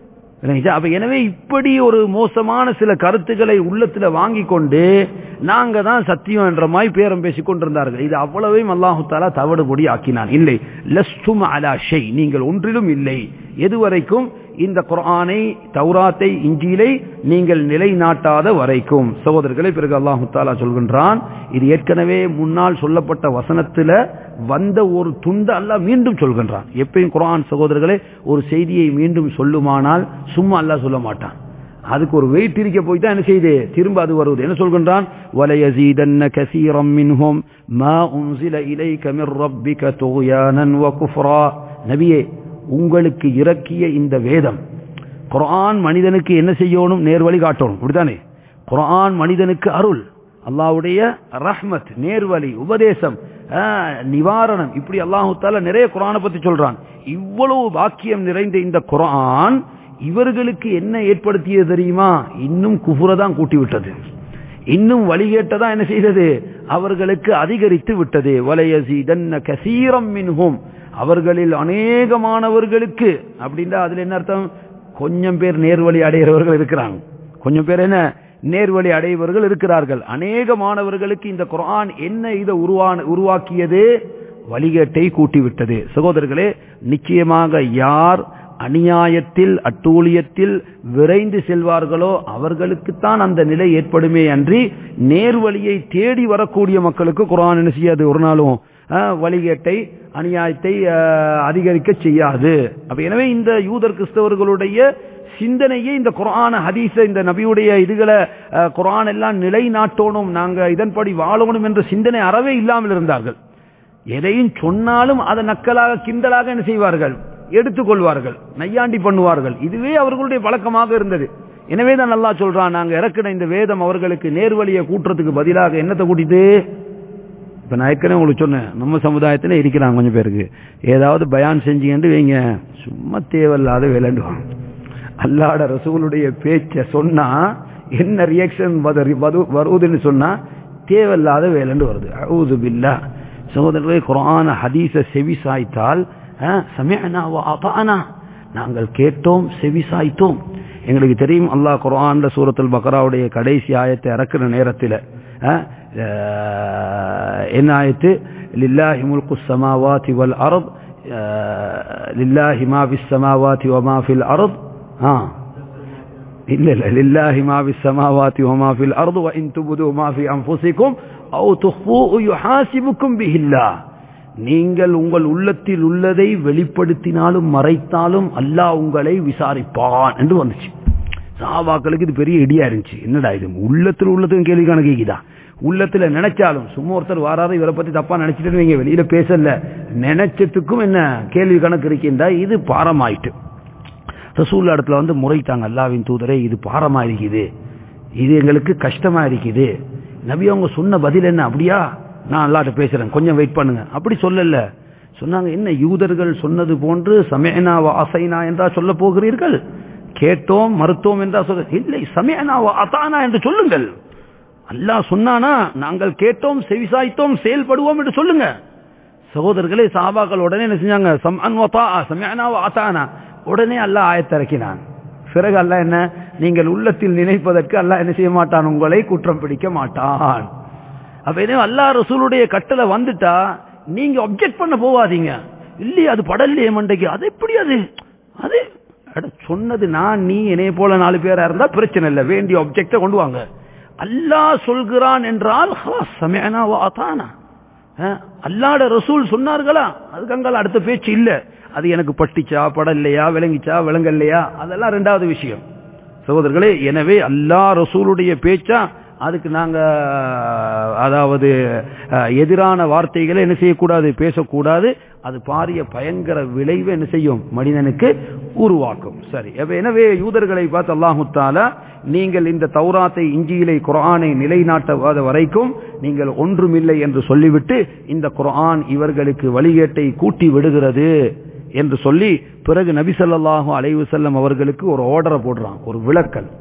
அப்ப எனவே இப்படி ஒரு மோசமான சில கருத்துக்களை உள்ளத்துல வாங்கி கொண்டு நாங்க தான் சத்தியம் என்ற மாதிரி பேரம் பேசிக் கொண்டிருந்தார்கள் இது அவ்வளவையும் அல்லாஹு தாலா தவறுபடி ஆக்கினான் இல்லை லஸ்தும் அலா ஷை நீங்கள் ஒன்றிலும் இல்லை எதுவரைக்கும் இந்த குரானை தௌராத்தை இஞ்சிலை நீங்கள் நிலைநாட்டாத வரைக்கும் சகோதரர்களை பிறகு அல்லாஹு தாலா சொல்கின்றான் இது ஏற்கனவே முன்னால் சொல்லப்பட்ட வசனத்துல வந்த ஒரு துண்டு அல்லாஹ் மீண்டும் சொல்கின்றான் எப்பயும் குரான் சகோதரர்களே ஒரு செய்தியை மீண்டும் சொல்லுமானால் சும்மா அல்லாஹ் சொல்ல மாட்டான் அதுக்கு ஒரு வெயிட் இருக்க போய் தான் என்ன செய்து திரும்ப அது வருவது என்ன சொல்கின்றான் وَلَيَزِيدَنَّ كَثِيرًا مِنْهُمْ مَا أُنْزِلَ إِلَيْكَ مِنْ رَبِّكَ طُغْيَانًا وَكُفْرًا நபியே உங்களுக்கு இறக்கிய இந்த வேதம் குர்ஆன் மனிதனுக்கு என்ன செய்யணும் நேர்வழி காட்டணும் இப்படித்தானே குர்ஆன் மனிதனுக்கு அருள் அல்லாவுடைய ரஹ்மத் நேர்வழி உபதேசம் ஆஹ், நிவாரணம் இப்படி அல்லாஹு தாலா நிறைய குரானை பத்தி சொல்றான் இவ்வளவு பாக்கியம் நிறைந்த இந்த குரான் இவர்களுக்கு என்ன ஏற்படுத்தியது தெரியுமா இன்னும் குஃபுரை தான் கூட்டி விட்டது இன்னும் வழிகேட்டதா என்ன செய்தது அவர்களுக்கு அதிகரித்து விட்டது வலையசீதன்ன கசீரம் மின்ஹும் அவர்களில் அநேகமானவர்களுக்கு அப்படின்னா அதுல என்ன அர்த்தம் கொஞ்சம் பேர் நேர்வழி அடைகிறவர்கள் இருக்கிறாங்க கொஞ்சம் பேர் என்ன நேர்வழி அடைவர்கள் இருக்கிறார்கள் அநேகமானவர்களுக்கு இந்த குர்ஆன் என்ன இதை உருவான உருவாக்கியது வழிகேட்டை கூட்டிவிட்டது சகோதரர்களே நிச்சயமாக யார் அநியாயத்தில் அட்டூழியத்தில் விரைந்து செல்வார்களோ அவர்களுக்குத்தான் அந்த நிலை ஏற்படுமே அன்றி நேர்வழியை தேடி வரக்கூடிய மக்களுக்கு குரான் என்ன செய்யாது ஒரு நாளும் அஹ், வழிகேட்டை அநியாயத்தை அஹ், அதிகரிக்க செய்யாது அப்ப எனவே இந்த யூதர் கிறிஸ்தவர்களுடைய சிந்தனையே இந்த குரான ஹதீஸ இந்த நபியுடைய இதுகளை அஹ், குர்ஆன் எல்லாம் நிலைநாட்டணும் நாங்க இதன்படி வாழணும் என்ற சிந்தனை அறவே இல்லாமல் இருந்தார்கள் எதையும் சொன்னாலும் அதை நக்கலாக கிண்டலாக என்ன செய்வார்கள் எடுத்துக்கொள்வார்கள் நையாண்டி பண்ணுவார்கள் இதுவே அவர்களுடைய பழக்கமாக இருந்தது எனவே தான் நல்லா சொல்றான் நாங்க இறக்கின இந்த வேதம் அவர்களுக்கு நேர்வழியை கூட்டுறதுக்கு பதிலாக என்னத்தை கூட்டிட்டு இப்ப நான் ஏற்கனவே உங்களுக்கு சொன்னேன் நம்ம சமுதாயத்துல இருக்கிறாங்க கொஞ்சம் பேருக்கு ஏதாவது பயான் செஞ்சீங்கன்னு வைங்க சும்மா தேவையில்லாத வேலைண்டுவாங்க அல்லாட ரசூலுடைய பேச்ச சொன்னா என்ன ரியாக்ஷன் வருவதுன்னு சொன்னா தேவையில்லாத வேலைண்டு வருது அவுது பில்லா சகோதரர்களே குரான ஹதீஸ செவி சாய்த்தால் சமயனா அதானா நாங்கள் கேட்டோம் செவி சாய்த்தோம் எங்களுக்கு தெரியும் அல்லாஹ் குர்ஆன்ல சூரத்துல் பக்ராவுடைய கடைசி ஆயத்தை இறக்குற நேரத்தில் என்ன ஆயத்து லில்லாஹி முல்கு சமாவாதி வல் அர்த் லில்லாஹி மா ஃபிஸ் சமாவாதி வ மா ஃபில் அர்த் ஆ இல்ல இல்ல லில்லாஹி மா ஃபிஸ் சமாவாதி வ மா ஃபில் அர்த் வ இன் துப்து மா ஃபி அன்ஃபுசிக்கும் அவு துஃபூஹு யுஹாசிபுக்கும் பிஹில்லாஹ் நீங்கள் உங்கள் உள்ளத்தில் உள்ளதை வெளிப்படுத்தினாலும் மறைத்தாலும் அல்லாஹ் உங்களை விசாரிப்பான் என்று வந்துச்சு சாபாக்களுக்கு இது பெரிய இடியா இருந்துச்சு என்னடா இது உள்ளத்தில் உள்ளதும் கேள்வி கணக்கு கேக்குதா உள்ளத்துல நினைச்சாலும் சும்மா ஒருத்தர் வாராத இவரை பத்தி தப்பா நினைச்சிட்டு வைங்க வெளியில பேசல நினைச்சதுக்கும் என்ன கேள்வி கணக்கு இருக்கின்றா இது பாரமாயிட்டு ரசூல் இடத்துல வந்து முறைத்தாங்க அல்லாவின் தூதரே இது பாரமா இருக்குது இது எங்களுக்கு கஷ்டமா இருக்குது நபி அவங்க சொன்ன பதில் என்ன அப்படியா நான் அல்லாட்ட பேசுறேன் கொஞ்சம் வெயிட் பண்ணுங்க அப்படி சொல்லல சொன்னாங்க என்ன யூதர்கள் சொன்னது போன்று சமயனா அசைனா என்றா சொல்ல போகிறீர்கள் கேட்டோம் மறுத்தோம் என்றா சொல்ல இல்லை சமயனா அதானா என்று சொல்லுங்கள் அல்லாஹ் சொன்னானா நாங்கள் கேட்டோம் செவிசாய்த்தோம் செயல்படுவோம் என்று சொல்லுங்க சகோதரர்களே சாபாக்கள் உடனே என்ன செஞ்சாங்க சமயனா அத்தானா உடனே அல்லாஹ் ஆயத்திறக்கினான் பிறகு அல்லாஹ் என்ன நீங்கள் உள்ளத்தில் நினைப்பதற்கு அல்லாஹ் என்ன செய்ய மாட்டான் உங்களை குற்றம் பிடிக்க மாட்டான் அப்ப என்ன அல்லா ரசூலுடைய கட்டளை வந்துட்டா நீங்க அப்செக்ட் பண்ண போவாதீங்க இல்லையே அது படலையே மண்டைக்கு அது எப்படி அது அது சொன்னது நான் நீ என்னைய போல நாலு பேரா இருந்தா பிரச்சனை இல்லை வேண்டிய அப்செக்ட கொண்டு வாங்க அல்லாஹ் சொல்கிறான் என்றால் சமயனா வாத்தானா அல்லாட ரசூல் சொன்னார்களா அதுக்கு அங்கால அடுத்த பேச்சு இல்ல அது எனக்கு பட்டிச்சா படலையா விளங்கிச்சா விளங்கல்லையா அதெல்லாம் ரெண்டாவது விஷயம் சகோதரர்களே எனவே அல்லா ரசூலுடைய பேச்சா அதுக்கு நாங்க அதாவது எதிரான வார்த்தைகளை என்ன செய்யக்கூடாது பேசக்கூடாது அது பாரிய பயங்கர விளைவை என்ன செய்யும் மனிதனுக்கு உருவாக்கும் சரி எனவே யூதர்களை பார்த்து அல்லாஹுத்தால நீங்கள் இந்த தௌராத்தை இஞ்சியிலை குரானை நிலைநாட்டாத வரைக்கும் நீங்கள் ஒன்றுமில்லை என்று சொல்லிவிட்டு இந்த குரான் இவர்களுக்கு வழிகேட்டை கூட்டி விடுகிறது என்று சொல்லி பிறகு நபி சொல்லாஹு அலைவு செல்லம் அவர்களுக்கு ஒரு ஆர்டரை போடுறான் ஒரு விளக்கல்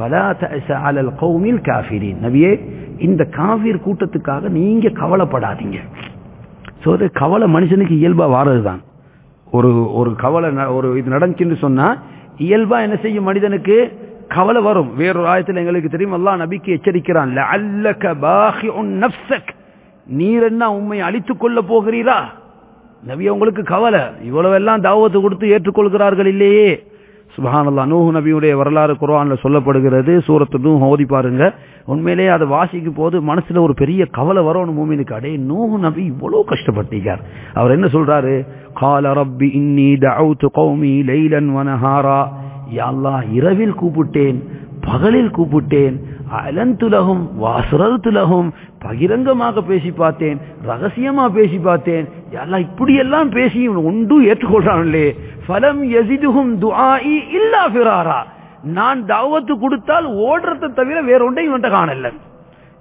நபியே இந்த காவிர் கூட்டத்துக்காக நீங்க கவலைப்படாதீங்க கவலை மனுஷனுக்கு இயல்பா வாரதுதான் ஒரு ஒரு கவலை ஒரு இது நடந்துச்சுன்னு சொன்னா இயல்பா என்ன செய்யும் மனிதனுக்கு கவலை வரும் வேறொரு ஆயத்தில் எங்களுக்கு தெரியும் அல்லா நபிக்கு எச்சரிக்கிறான் நீர் என்ன உண்மை அழித்துக் கொள்ள போகிறீரா நபி உங்களுக்கு கவலை இவ்வளவு எல்லாம் தாவத்து கொடுத்து ஏற்றுக்கொள்கிறார்கள் இல்லையே சுபஹானல்லா நூஹு நபியுடைய வரலாறு குரான்ல சொல்லப்படுகிறது சூரத்து நூ ஓதி பாருங்க உண்மையிலேயே அதை வாசிக்கும் போது மனசுல ஒரு பெரிய கவலை வரணும் மூமினுக்கு அடே நூஹு நபி இவ்வளவு கஷ்டப்பட்டீங்க அவர் என்ன சொல்றாரு கால ரப்பி இன்னி தஅவுது கௌமி லைலன் வனஹாரா யா அல்லாஹ் இரவில் கூப்பிட்டேன் பகலில் கூப்பிட்டேன் அலந்துலகும் வாசுரத்துலகும் பகிரங்கமாக பேசி பார்த்தேன் ரகசியமா பேசி பார்த்தேன் எல்லாம் இப்படி எல்லாம் பேசி ஒன்றும் ஏற்றுக்கொள்றான்லே ஃபலம் எசிதுகும் துஆஇ இல்லா ஃபிராரா நான் தாவத்து கொடுத்தால் ஓடுறதை தவிர வேற ஒன்றையும் இவன்ட்ட காணல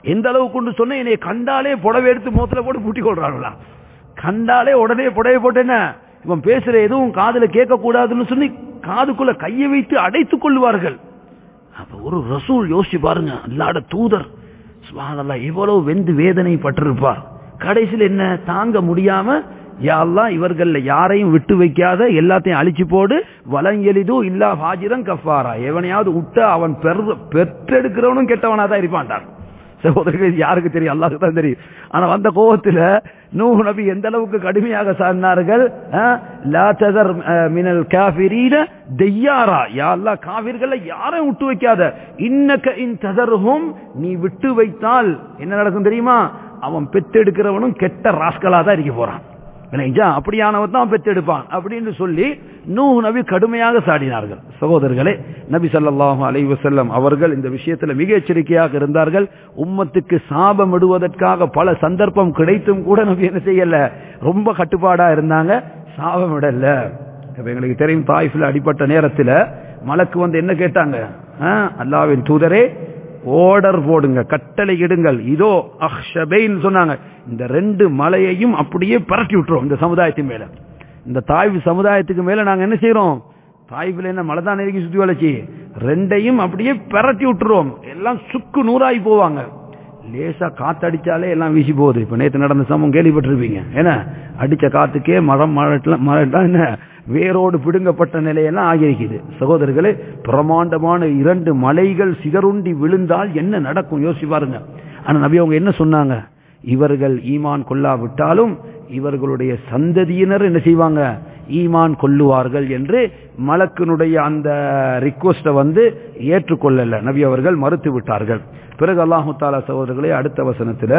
எந்த அளவுக்கு கொண்டு சொன்ன என்னை கண்டாலே புடவை எடுத்து முகத்துல போட்டு பூட்டி கொள்றாங்களா கண்டாலே உடனே புடவை போட்டு என்ன இவன் பேசுற எதுவும் காதுல கேட்க கூடாதுன்னு சொல்லி காதுக்குள்ள கையை வைத்து அடைத்துக் கொள்வார்கள் அப்ப ஒரு ரசூல் யோசிச்சு பாருங்க அல்லாட தூதர் சுபானல்லா எவ்வளவு வெந்து வேதனை பட்டிருப்பார் கடைசியில் என்ன தாங்க முடியாம யாரெல்லாம் இவர்கள்ல யாரையும் விட்டு வைக்காத எல்லாத்தையும் அழிச்சு போடு வலங்கெளிதோ இல்லா ஹாஜிரன் கஃபாரா எவனையாவது விட்ட அவன் பெரு பெற்றெடுக்கிறவனும் கெட்டவனா தான் இருப்பான்டான் சகோதரர்கள் இது யாருக்கு தெரியும் அல்லாஹ்க்கு தான் தெரியும் ஆனா வந்த கோபத்துல நூஹ் நபி எந்த அளவுக்கு கடுமையாக சாடினார்கள் அஹ், லா ததர் அஹ், மினல் காஃபிரீன தெய்யாரா யா அல்லாஹ் காவிர்கள்ல யாரையும் விட்டு வைக்காத இன்னக இன் ததர்ஹும் நீ விட்டு வைத்தால் என்ன நடக்கும் தெரியுமா அவன் பெத்தெடுக்கிறவனும் கெட்ட ராஸ்கலா தான் இருக்க போறான் விளங்கிச்சா? அப்படியானவன் தான் பெற்றெடுப்பான் அப்படின்னு சொல்லி நூஹ் நபி கடுமையாக சாடினார்கள் சகோதரர்களே நபி ஸல்லல்லாஹு அலைஹி வஸல்லம் அவர்கள் இந்த விஷயத்துல மிக எச்சரிக்கையாக இருந்தார்கள் உம்மத்துக்கு சாபம் இடுவதற்காக பல சந்தர்ப்பம் கிடைத்தும் கூட நபி என்ன செய்யல ரொம்ப கட்டுப்பாடா இருந்தாங்க சாபம் இடல இப்ப எங்களுக்கு தெரியும் தாய்ஃபில் அடிப்பட்ட நேரத்துல மலக்கு வந்து என்ன கேட்டாங்க ஆ, அல்லாஹ்வின் தூதரே ஓர்டர் போடுங்க கட்டளை இடுங்கள் இதோ அஹ்ஷபைன் சொன்னாங்க இந்த ரெண்டு மலையையும் அப்படியே பரட்டி விட்டுறோம் இந்த சமுதாயத்தின் மேல இந்த தாய்வு சமுதாயத்துக்கு மேல நாங்க என்ன செய்யறோம் தாய்வுல என்ன மலை தான் நெருக்கி சுத்தி வளைச்சி ரெண்டையும் அப்படியே பரட்டி விட்டுருவோம் எல்லாம் சுக்கு நூறாகி போவாங்க லேசா காத்தடிச்சாலே எல்லாம் வீசி போகுது இப்ப நேத்து நடந்த சமம் கேள்விப்பட்டிருப்பீங்க ஏன்னா அடிச்ச காத்துக்கே மரம் மழட்டலாம் மழட்டலாம் என்ன வேரோடு பிடுங்கப்பட்ட நிலையெல்லாம் ஆகியிருக்குது சகோதரர்களே பிரமாண்டமான இரண்டு மலைகள் சிதறுண்டி விழுந்தால் என்ன நடக்கும் யோசிச்சு பாருங்க ஆனா நபி அவங்க என்ன சொன்னாங்க இவர்கள் ஈமான் கொள்ளாவிட்டாலும் இவர்களுடைய சந்ததியினர் என்ன செய்வாங்க ஈமான் கொள்ளுவார்கள் என்று மலக்கினுடைய அந்த ரிக்வஸ்ட வந்து ஏற்றுக்கொள்ளல நபி அவர்கள் மறுத்து விட்டார்கள் பிறகு அல்லாஹு தாலா சகோதரர்களே அடுத்த வசனத்துல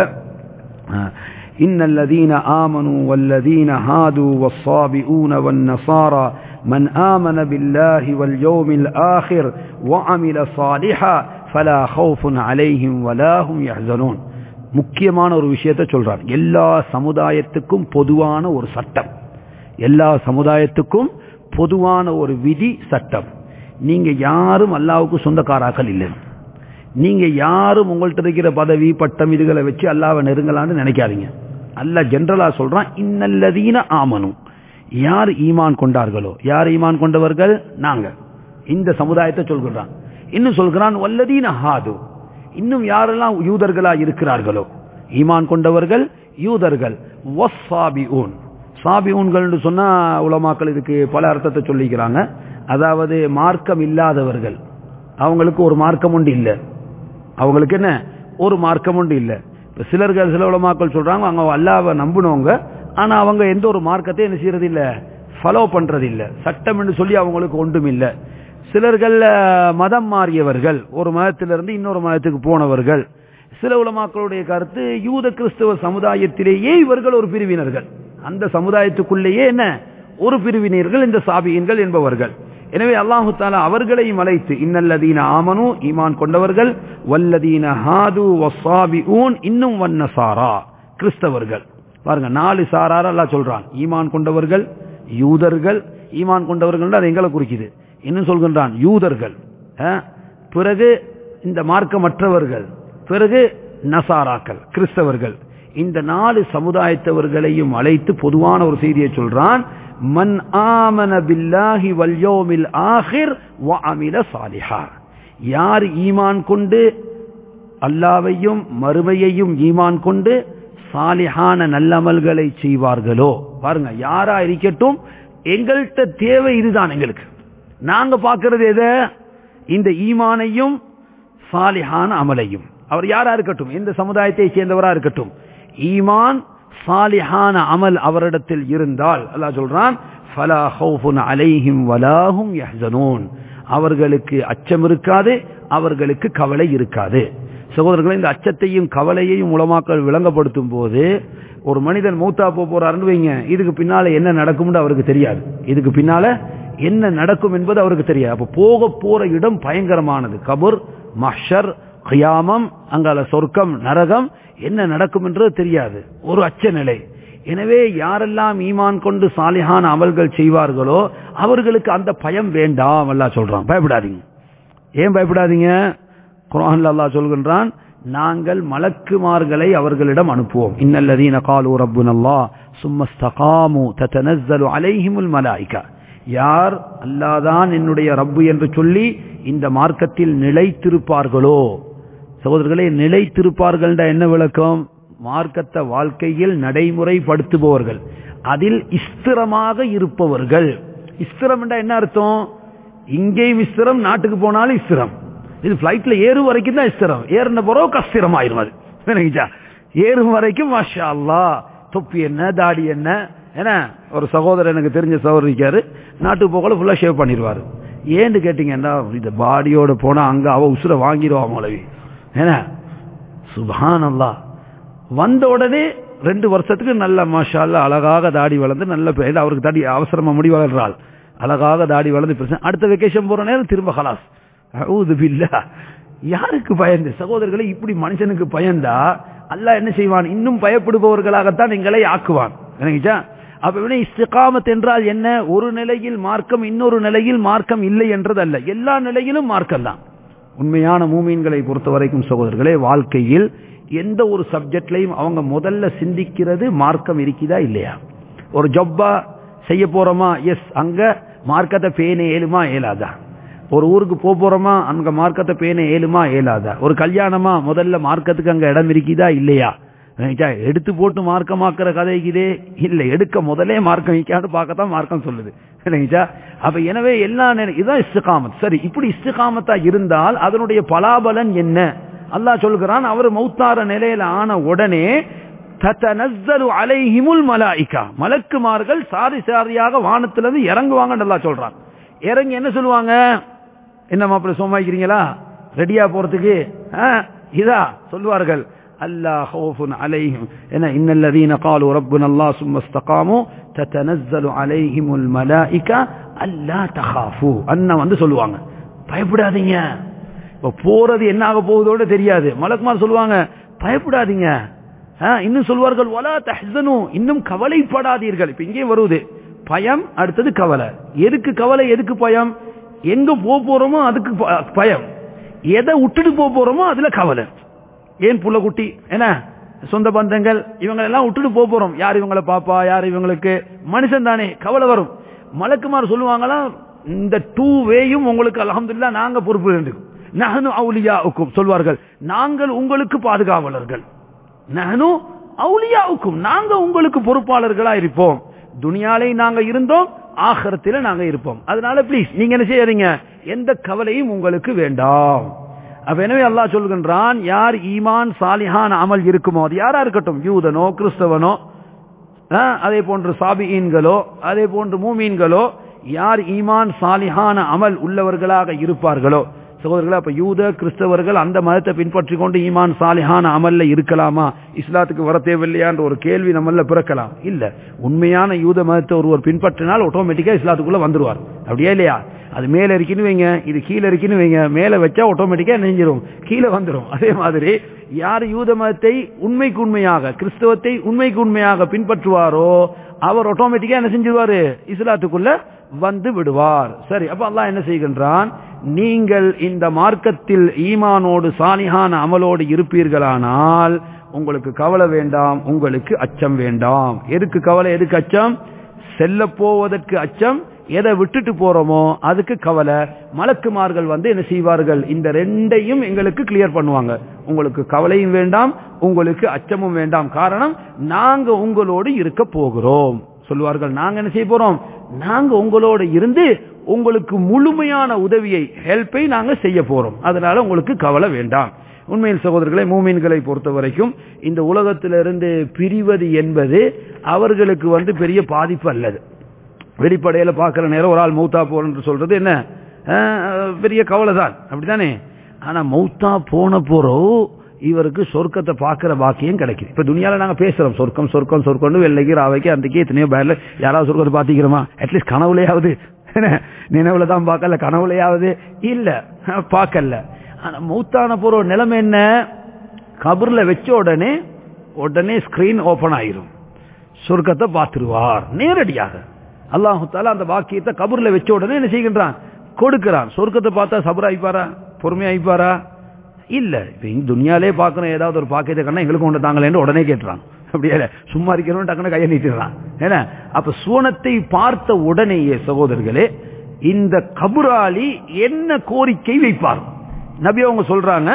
إن الذين آمنوا والذين هادوا والصابئون والنصارى من آمن بالله واليوم الآخر وعمل صالحا فلا خوف عليهم ولا هم يحزنون முக்கியமான ஒரு விஷயத்தை சொல்றார் எல்லா சமுதாயத்துக்கும் பொதுவான ஒரு சட்டம் எல்லா சமுதாயத்துக்கும் பொதுவான ஒரு விதி சட்டம் நீங்க யாரும் அல்லாவுக்கு சொந்தக்காராக்கள் இல்லை நீங்க யாரும் உங்கள்ட்ட இருக்கிற பதவி பட்டம் இதுகளை வச்சு அல்லாவை நெருங்கலான்னு நினைக்காதீங்க அல்லாஹ் ஜென்ரலா சொல்றான் இன்னல்லதீன ஆமனும் யார் ஈமான் கொண்டார்களோ யார் ஈமான் கொண்டவர்கள் நாங்க இந்த சமுதாயத்தை சொல்கிறான் இன்னும் சொல்கிறான் வல்லதீன ஹாது இன்னும் யாரெல்லாம் யூதர்களா இருக்கிறார்களோ ஈமான் கொண்டவர்கள் யூதர்கள் வஸ்ஸாபிஊன் சாபிஊன்கள் சொன்னா உலமாக்கள் இதுக்கு பல அர்த்தத்தை சொல்லிக்கிறாங்க அதாவது மார்க்கம் இல்லாதவர்கள் அவங்களுக்கு ஒரு மார்க்கம் உண்டு இல்லை அவங்களுக்கு என்ன ஒரு மார்க்கம் உண்டு இல்லை இப்ப சிலர்கள் சில உலமாக்கள் சொல்றாங்க அவங்க அல்லாவை நம்பினவங்க ஆனா அவங்க எந்த ஒரு மார்க்கத்தை என்ன செய்யறது இல்ல ஃபாலோ பண்றது இல்ல சட்டம் என்று சொல்லி அவங்களுக்கு ஒன்றும் இல்லை சிலர்கள் அஹ், மதம் மாறியவர்கள் ஒரு மதத்திலிருந்து இன்னொரு மதத்துக்கு போனவர்கள் சில உலமாக்களுடைய கருத்து யூத கிறிஸ்தவ சமுதாயத்திலேயே இவர்கள் ஒரு பிரிவினர்கள் அந்த சமுதாயத்துக்குள்ளேயே என்ன ஒரு பிரிவினர்கள் இந்த சாபியன்கள் என்பவர்கள் எனவே அல்லாஹு தாலா அவர்களையும் அழைத்து இன்னல்லதீன ஆமனு ஈமான் கொண்டவர்கள் வல்லதீன ஹாது வஸ்ஸாபிஊன் இன்னும் வன்னசாரா கிறிஸ்தவர்கள் பாருங்க நாலு சாரார் அல்லாஹ் சொல்றான் ஈமான் கொண்டவர்கள் யூதர்கள் ஈமான் கொண்டவர்கள் அது எங்களை குறிக்குது இன்னும் சொல்கின்றான் யூதர்கள் அஹ், பிறகு இந்த மார்க்கமற்றவர்கள் பிறகு நசாராக்கள் கிறிஸ்தவர்கள் இந்த நாலு சமுதாயத்தவர்களையும் அழைத்து பொதுவான ஒரு செய்தியை சொல்றான் மன் ஆமன பில்லாஹி வல் யௌமில் ஆஹிர் வ அமில சாலிஹா யார் ஈமான் கொண்டு அல்லாவையும் மறுமையையும் ஈமான் கொண்டு சாலிஹான நல்லமல்களை செய்வார்களோ பாருங்க யாரா இருக்கட்டும் எங்கள்கிட்ட தேவை இதுதான் எங்களுக்கு நாங்க பார்க்கிறது எதை இந்த ஈமானையும் சாலிஹான அமலையும் அவர் யாரா இருக்கட்டும் எந்த சமுதாயத்தை சேர்ந்தவரா இருக்கட்டும் ஈமான் சாலிஹான அமல் அவரிடத்தில் இருந்தால் அல்லாஹ் சொல்றான் ஃபலா ஹவுஃபுன் அலைஹிம் வலாஹும் யஹ்சனூன் அவர்களுக்கு அச்சம் இருக்காது அவர்களுக்கு கவலை இருக்காது சகோதரர்களே இந்த அச்சத்தையும் கவலையையும் உலமாக்கள் விளங்கப்படுத்தும் போது ஒரு மனிதன் மூத்தா போக போறாருன்னு வைங்க இதுக்கு பின்னால என்ன நடக்கும்னு அவருக்கு தெரியாது இதுக்கு பின்னால என்ன நடக்கும் என்பது அவருக்கு தெரியாது அப்ப போக போற இடம் பயங்கரமானது கபூர் மஹ்ஷர் கியாமம் அங்கால சொர்க்கம் நரகம் என்ன நடக்கும் என்றது தெரியாது ஒரு அச்ச நிலை எனவே யாரெல்லாம் ஈமான் கொண்டு சாலிஹான அமல்கள் செய்வார்களோ அவர்களுக்கு அந்த பயம் வேண்டாம் அல்லாஹ் சொல்றான் பயப்படாதீங்க ஏன் பயப்படாதீங்க குரான்ல அல்லாஹ் சொல்கின்றான் நாங்கள் மலக்குமார்களை அவர்களிடம் அனுப்புவோம் இன்னல்லதீன காலு ரப்புனல்லா சும்மஸ்தகாமு தத்தனஸ்ஸலு அலைஹிமுல் மலாயிகா யார் அல்லாதான் என்னுடைய ரப்பு என்று சொல்லி இந்த மார்க்கத்தில் நிலைத்திருப்பார்களோ சகோதரர்களே நிலைத்திருப்பார்கள் என்ன விளக்கம் மார்க்கத்தை வாழ்க்கையில் நடைமுறைப்படுத்துபவர்கள் அதில் இஸ்திரமாக இருப்பவர்கள் இஸ்திரம் என்றா என்ன அர்த்தம் இங்கேயும் இஸ்திரம் நாட்டுக்கு போனாலும் இஸ்திரம் இது பிளைட்ல ஏறும் வரைக்கும் தான் இஸ்திரம் ஏறின பிறகு கஸ்திரம் ஆயிரும் அது விளங்கிச்சா ஏறும் வரைக்கும் மாஷா அல்லா தொப்பி என்ன தாடி என்ன ஏன்னா ஒரு சகோதரர் எனக்கு தெரிஞ்ச சகோதரர் இருக்காரு நாட்டுக்கு போகல ஃபுல்லா ஷேவ் பண்ணிடுவாரு ஏன்னு கேட்டீங்கன்னா இந்த பாடியோட போனா அங்க அவ உசுர வாங்கிடுவா மௌலவி ஏன்னா சுபான் அல்லா வந்த உடனே ரெண்டு வருஷத்துக்கு நல்ல மாஷால்ல அழகாக தாடி வளர்ந்து நல்ல பே- இது அவருக்கு தாடி அவசரமா முடி வளர்றாள் அழகாக தாடி வளர்ந்து பிரச்சனை அடுத்த வெக்கேஷன் போற நேரம் திரும்ப ஹலாஸ் அவுது பில்லா யாருக்கு பயந்து சகோதரர்களை இப்படி மனுஷனுக்கு பயந்தா அல்லாஹ் என்ன செய்வான் இன்னும் பயப்படுபவர்களாகத்தான் எங்களை ஆக்குவான் விளங்கிச்சா அப்ப விட இஸ்திகாமத் என்றால் என்ன ஒரு நிலையில் மார்க்கம் இன்னொரு நிலையில் மார்க்கம் இல்லை என்றது அல்ல எல்லா நிலையிலும் மார்க்கம் தான் உண்மையான மூமீன்களை பொறுத்த வரைக்கும் சகோதரர்களே வாழ்க்கையில் எந்த ஒரு சப்ஜெக்ட்லையும் அவங்க முதல்ல சிந்திக்கிறது மார்க்கம் இருக்குதா இல்லையா ஒரு ஜொப்பா செய்ய போறோமா எஸ் அங்க மார்க்கத்தை பேண ஏழுமா ஏலாதா ஒரு ஊருக்கு போக போறோமா அங்க மார்க்கத்தை பேண ஏழுமா ஏலாதா ஒரு கல்யாணமா முதல்ல மார்க்கத்துக்கு அங்க இடம் இருக்குதா இல்லையா ரைட்டா? எடுத்து போட்டு மார்க்கமாக்குற கதைக்குதே இல்ல எடுக்க முதலே மார்க்கம் வைக்கான்னு பார்க்கத்தான் மார்க்கம் சொல்லுது இல்லைங்களா அப்ப எனவே எல்லா நேரம் இதுதான் இஸ்திகாமத் சரி இப்படி இஸ்திகாமத்தா இருந்தால் அதனுடைய பலாபலன் என்ன அல்லாஹ் சொல்கிறான் அவர் மௌத்தார நிலையில ஆன உடனே தத்தனஸ்ஸலு அலைஹிமுல் மலாயிகா மலக்குமார்கள் சாரி சாரியாக வானத்திலிருந்து இறங்குவாங்கன்னு அல்லாஹ் சொல்றான் இறங்கி என்ன சொல்லுவாங்க என்ன மாப்பிள்ள சோமாய்க்கிறீங்களா ரெடியா போறதுக்கு ஆ, இதா சொல்லுவார்கள் அல்லாஹ் ஹவுஃபுன் அலைஹிம் என இன்னல்லதீன காலு ரப்புன அல்லாஹ் சும்ம இஸ்தகாமு தத்தனஸ்ஸலு அலைஹிமுல் மலாயிகா அல்லா தகாஃபு அண்ணா வந்து சொல்லுவாங்க பயப்படாதீங்க இப்ப போறது என்ன ஆக போகுதோட தெரியாது மலக்குமார் சொல்லுவாங்க பயப்படாதீங்க ஆ, இன்னும் சொல்வார்கள் வலா தஹ்சனு இன்னும் கவலைப்படாதீர்கள் இப்ப இங்கே வருவது பயம் அடுத்தது கவலை எதுக்கு கவலை எதுக்கு பயம் எங்க போக போறோமோ அதுக்கு ப- பயம் எதை விட்டுட்டு போக போறோமோ அதுல கவலை ஏன் புள்ள குட்டி என்ன சொந்த பந்தங்கள் இவங்க எல்லாம் விட்டுட்டு போக போறோம் யார் இவங்களை பாப்பா யார் இவங்களுக்கு மனுஷன் தானே கவலை வரும் மலக்குமார் சொல்லுவாங்களாம் இந்த டூ வேயும் உங்களுக்கு அல்ஹம்துலில்லாஹ் நாங்க பொறுப்பு இருக்கு நஹனு அவுலியாவுக்கும் சொல்வார்கள் நாங்கள் உங்களுக்கு பாதுகாவலர்கள் நஹனு அவுலியாவுக்கும் நாங்க உங்களுக்கு பொறுப்பாளர்களா இருப்போம் துனியாலை நாங்க இருந்தோம் ஆகரத்தில நாங்க இருப்போம் அதனால ப்ளீஸ் நீங்க என்ன செய்யாதீங்க எந்த கவலையும் உங்களுக்கு வேண்டாம் அப்ப எனவே அல்லாஹ் சொல்கின்றான் யார் ஈமான் சாலிஹான் அமல் இருக்குமோ அது யாரா இருக்கட்டும் யூதனோ கிறிஸ்தவனோ ஆ, அதே போன்று சாபியீன்களோ அதே போன்று மூமீன்களோ யார் ஈமான் சாலிஹான அமல் உள்ளவர்களாக இருப்பார்களோ சகோதரர்களே அப்ப யூத கிறிஸ்தவர்கள் அந்த மதத்தை பின்பற்றி கொண்டு ஈமான் சாலிஹான அமல்ல இருக்கலாமா இஸ்லாத்துக்கு வர தேவையில்லையான்ற ஒரு கேள்வி நம்மள பிறக்கலாம் இல்ல உண்மையான யூத மதத்தை ஒருவர் பின்பற்றினால் ஆட்டோமேட்டிக்கா இஸ்லாத்துக்குள்ள வந்துருவார் அப்படியே இல்லையா அது மேல இருக்குன்னு வைங்க இது கீழே இருக்குன்னு வைங்க மேல வச்சா ஆட்டோமேட்டிக்கா நெஞ்சிரும் கீழே வந்துரும் அதே மாதிரி யார் யூத மதத்தை உண்மைக்கு உண்மையாக கிறிஸ்தவத்தை உண்மைக்கு உண்மையாக பின்பற்றுவாரோ அவர் ஆட்டோமேட்டிக்கா என்ன செஞ்சிருவாரு இஸ்லாத்துக்குள்ள வந்து விடுவார் சரி அப்ப அல்லாஹ் என்ன செய்கின்றான் நீங்கள் இந்த மார்க்கத்தில் ஈமானோடு சாலிஹான அமலோடு இருப்பீர்களானால் உங்களுக்கு கவலை வேண்டாம் உங்களுக்கு அச்சம் வேண்டாம் எதுக்கு கவலை எதுக்கு அச்சம் செல்ல போவதற்கு அச்சம் எதை விட்டுட்டு போறோமோ அதுக்கு கவலை மலக்குமார்கள் வந்து என்ன செய்வார்கள் இந்த ரெண்டையும் எங்களுக்கு கிளியர் பண்ணுவாங்க உங்களுக்கு கவலையும் வேண்டாம் உங்களுக்கு அச்சமும் வேண்டாம் காரணம் நாங்க உங்களோடு இருக்க போகிறோம் சொல்லுவார்கள் நாங்க என்ன செய்ய போறோம் நாங்க உங்களோட இருந்து உங்களுக்கு முழுமையான உதவியை ஹெல்ப்பை நாங்க செய்ய போறோம் அதனால உங்களுக்கு கவலை வேண்டாம் உண்மையில் சகோதரர்களை மூமீன்களை பொறுத்த வரைக்கும் இந்த உலகத்திலிருந்து பிரிவது என்பது அவர்களுக்கு வந்து பெரிய பாதிப்பு அல்லது வெளிப்படையில பார்க்கிற நேரம் ஒரு ஆள் மௌத்தா போறன்னு சொல்றது என்ன அஹ், பெரிய கவலை தான் அப்படித்தானே ஆனா மௌத்தா போன போறோ இவருக்கு சொர்க்கத்தை பார்க்கிற பாக்கியம் கிடைக்குது இப்ப துணியால நாங்க பேசுறோம் சொர்க்கம் சொர்க்கம் சொர்க்கம்னு வெள்ளைக்கு ராவைக்கு அன்றைக்கு எத்தனையோ பேர்ல யாராவது சொர்க்கத்தை பாத்திக்கிறோமா அட்லீஸ்ட் கனவுலையாவது என்ன, நினைவுல தான் பார்க்கல கனவுலையாவது இல்ல அஹ், பார்க்கல ஆனா மௌத்தான போற ஒரு நிலைமை என்ன கபர்ல வச்ச உடனே உடனே ஸ்கிரீன் ஓபன் ஆயிரும் சொர்க்கத்தை பார்த்துருவார் நேரடியாக அல்லாஹு தாலா அந்த வாக்கியத்தை கபூர்ல வச்ச உடனே என்ன செய்கின்றான் கொடுக்கிறான் சொர்க்கத்தை பார்த்தா சபர் ஆயிப்பாரா பொறுமை ஆயிப்பாரா இல்ல இப்ப இந்த துனியாலே பார்க்கணும் ஏதாவது ஒரு பாக்கியத்தை கண்ணா எங்களுக்கு கொண்டு தாங்களேன்னு உடனே கேட்டுறாங்க அப்படியே இல்ல, சும்மா இருக்கிறவன் டக்குனு கையை நீட்டிடுறான் ஏன்னா அப்ப சுவனத்தை பார்த்த உடனேயே சகோதரர்களே இந்த கபுராளி என்ன கோரிக்கை வைப்பார் நபி அவங்க சொல்றாங்க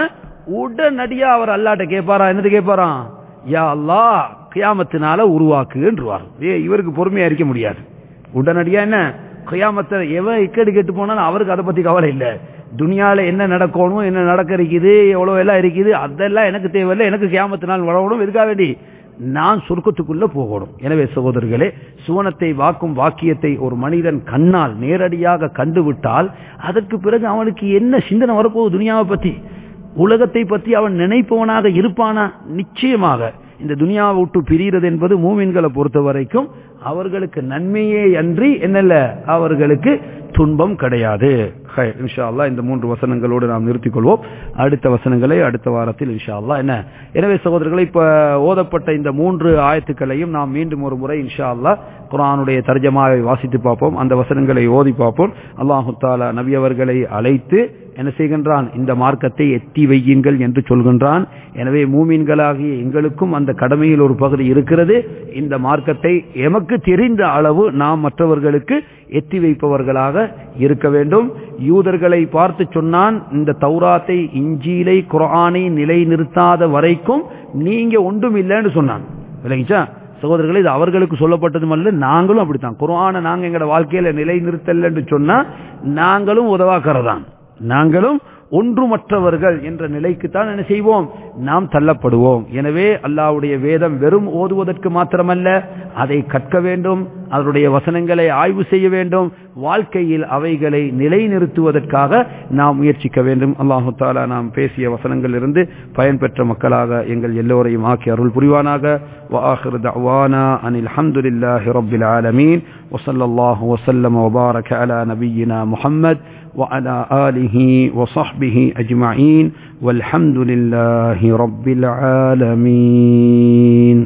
உடனடியா அவர் அல்லாட்ட கேட்பாரா என்னது கேட்பாராம் யா அல்லாஹ் கியாமத்தினால உருவாக்குன்றுவார் ஏ இவருக்கு பொறுமையா இருக்க முடியாது உடனடியா என்ன கியாமத்தை எவன் இக்கடி கெட்டு போனாலும் அவருக்கு அதை பத்தி கவலை இல்ல துனியால என்ன நடக்கணும் என்ன நடக்க இருக்குது எவ்வளவு எல்லாம் இருக்குது அதெல்லாம் எனக்கு தேவையில்லை எனக்கு கியாமத்தினால் வளரணும் எதுக்காக வேண்டி நான் சொர்க்கத்துக்குள்ள போகணும் எனவே சகோதரர்களே சுவனத்தை வாக்கும் வாக்கியத்தை ஒரு மனிதன் கண்ணால் நேரடியாக கண்டுவிட்டால் அதற்கு பிறகு அவனுக்கு என்ன சிந்தனை வரப்போகுது துனியாவை பத்தி உலகத்தை பற்றி அவன் நினைப்பவனாக இருப்பானா நிச்சயமாக இந்த துனியாவை விட்டு பிரிகிறது என்பது மூமின்களை பொறுத்த வரைக்கும் அவர்களுக்கு நன்மையே அன்றி என்னல்ல அவர்களுக்கு துன்பம் கிடையாது ஹை, இன்ஷா அல்லாஹ் இந்த மூன்று வசனங்களோடு நாம் நிறுத்திக் கொள்வோம் அடுத்த வசனங்களை அடுத்த வாரத்தில் இன்ஷா அல்லாஹ் என்ன எனவே சகோதரர்களை இப்ப ஓதப்பட்ட இந்த மூன்று ஆயத்துக்களையும் நாம் மீண்டும் ஒரு முறை இன்ஷா அல்லாஹ் குர்ஆனுடைய தர்ஜமாவை வாசித்து பார்ப்போம் அந்த வசனங்களை ஓதி பார்ப்போம் அல்லாஹு தாலா நபி அவர்களை அழைத்து என்ன செய்கின்றான் இந்த மார்க்கத்தை எத்தி வையுங்கள் என்று சொல்கின்றான் எனவே மூமீன்களாகிய எங்களுக்கும் அந்த கடமையில் ஒரு பகுதி இருக்கிறது இந்த மார்க்கத்தை எமக்கு தெரிந்த அளவு நாம் மற்றவர்களுக்கு எத்தி வைப்பவர்களாக இருக்க வேண்டும் யூதர்களை பார்த்து சொன்னான் இந்த தௌராத்தை இஞ்சிலை குர்ஆனை நிலைநிறுத்தாத வரைக்கும் நீங்க ஒன்றும் இல்லைன்னு சொன்னான் விளங்கிச்சா சகோதரர்களே இது அவர்களுக்கு சொல்லப்பட்டதும் அல்ல நாங்களும் அப்படித்தான் குர்ஆனை நாங்க எங்களோட வாழ்க்கையில நிலைநிறுத்தல் என்று சொன்னா நாங்களும் உதவாக்கிறதான் நாங்களும் ஒன்றுமற்றவர்கள் என்ற நிலைக்குத்தான் என்ன செய்வோம் நாம் தள்ளப்படுவோம் எனவே அல்லாஹ்வுடைய வேதம் வெறும் ஓதுவதற்கு மாத்திரமல்ல அதை கற்க வேண்டும் அதனுடைய வசனங்களை ஆய்வு செய்ய வேண்டும் வாழ்க்கையில் அவைகளை நிலைநிறுத்துவதற்காக நாம் முயற்சிக்க வேண்டும் அல்லாஹு தாலா நாம் பேசிய வசனங்களிலிருந்து பயன்பெற்ற மக்களாக எங்கள் எல்லோரையும் ஆக்கி அருள் புரிவானாக وآخر دعوانا أن الحمد لله رب العالمين وصلى الله وسلم وبارك على نبينا محمد وعلى آله وصحبه أجمعين والحمد لله رب العالمين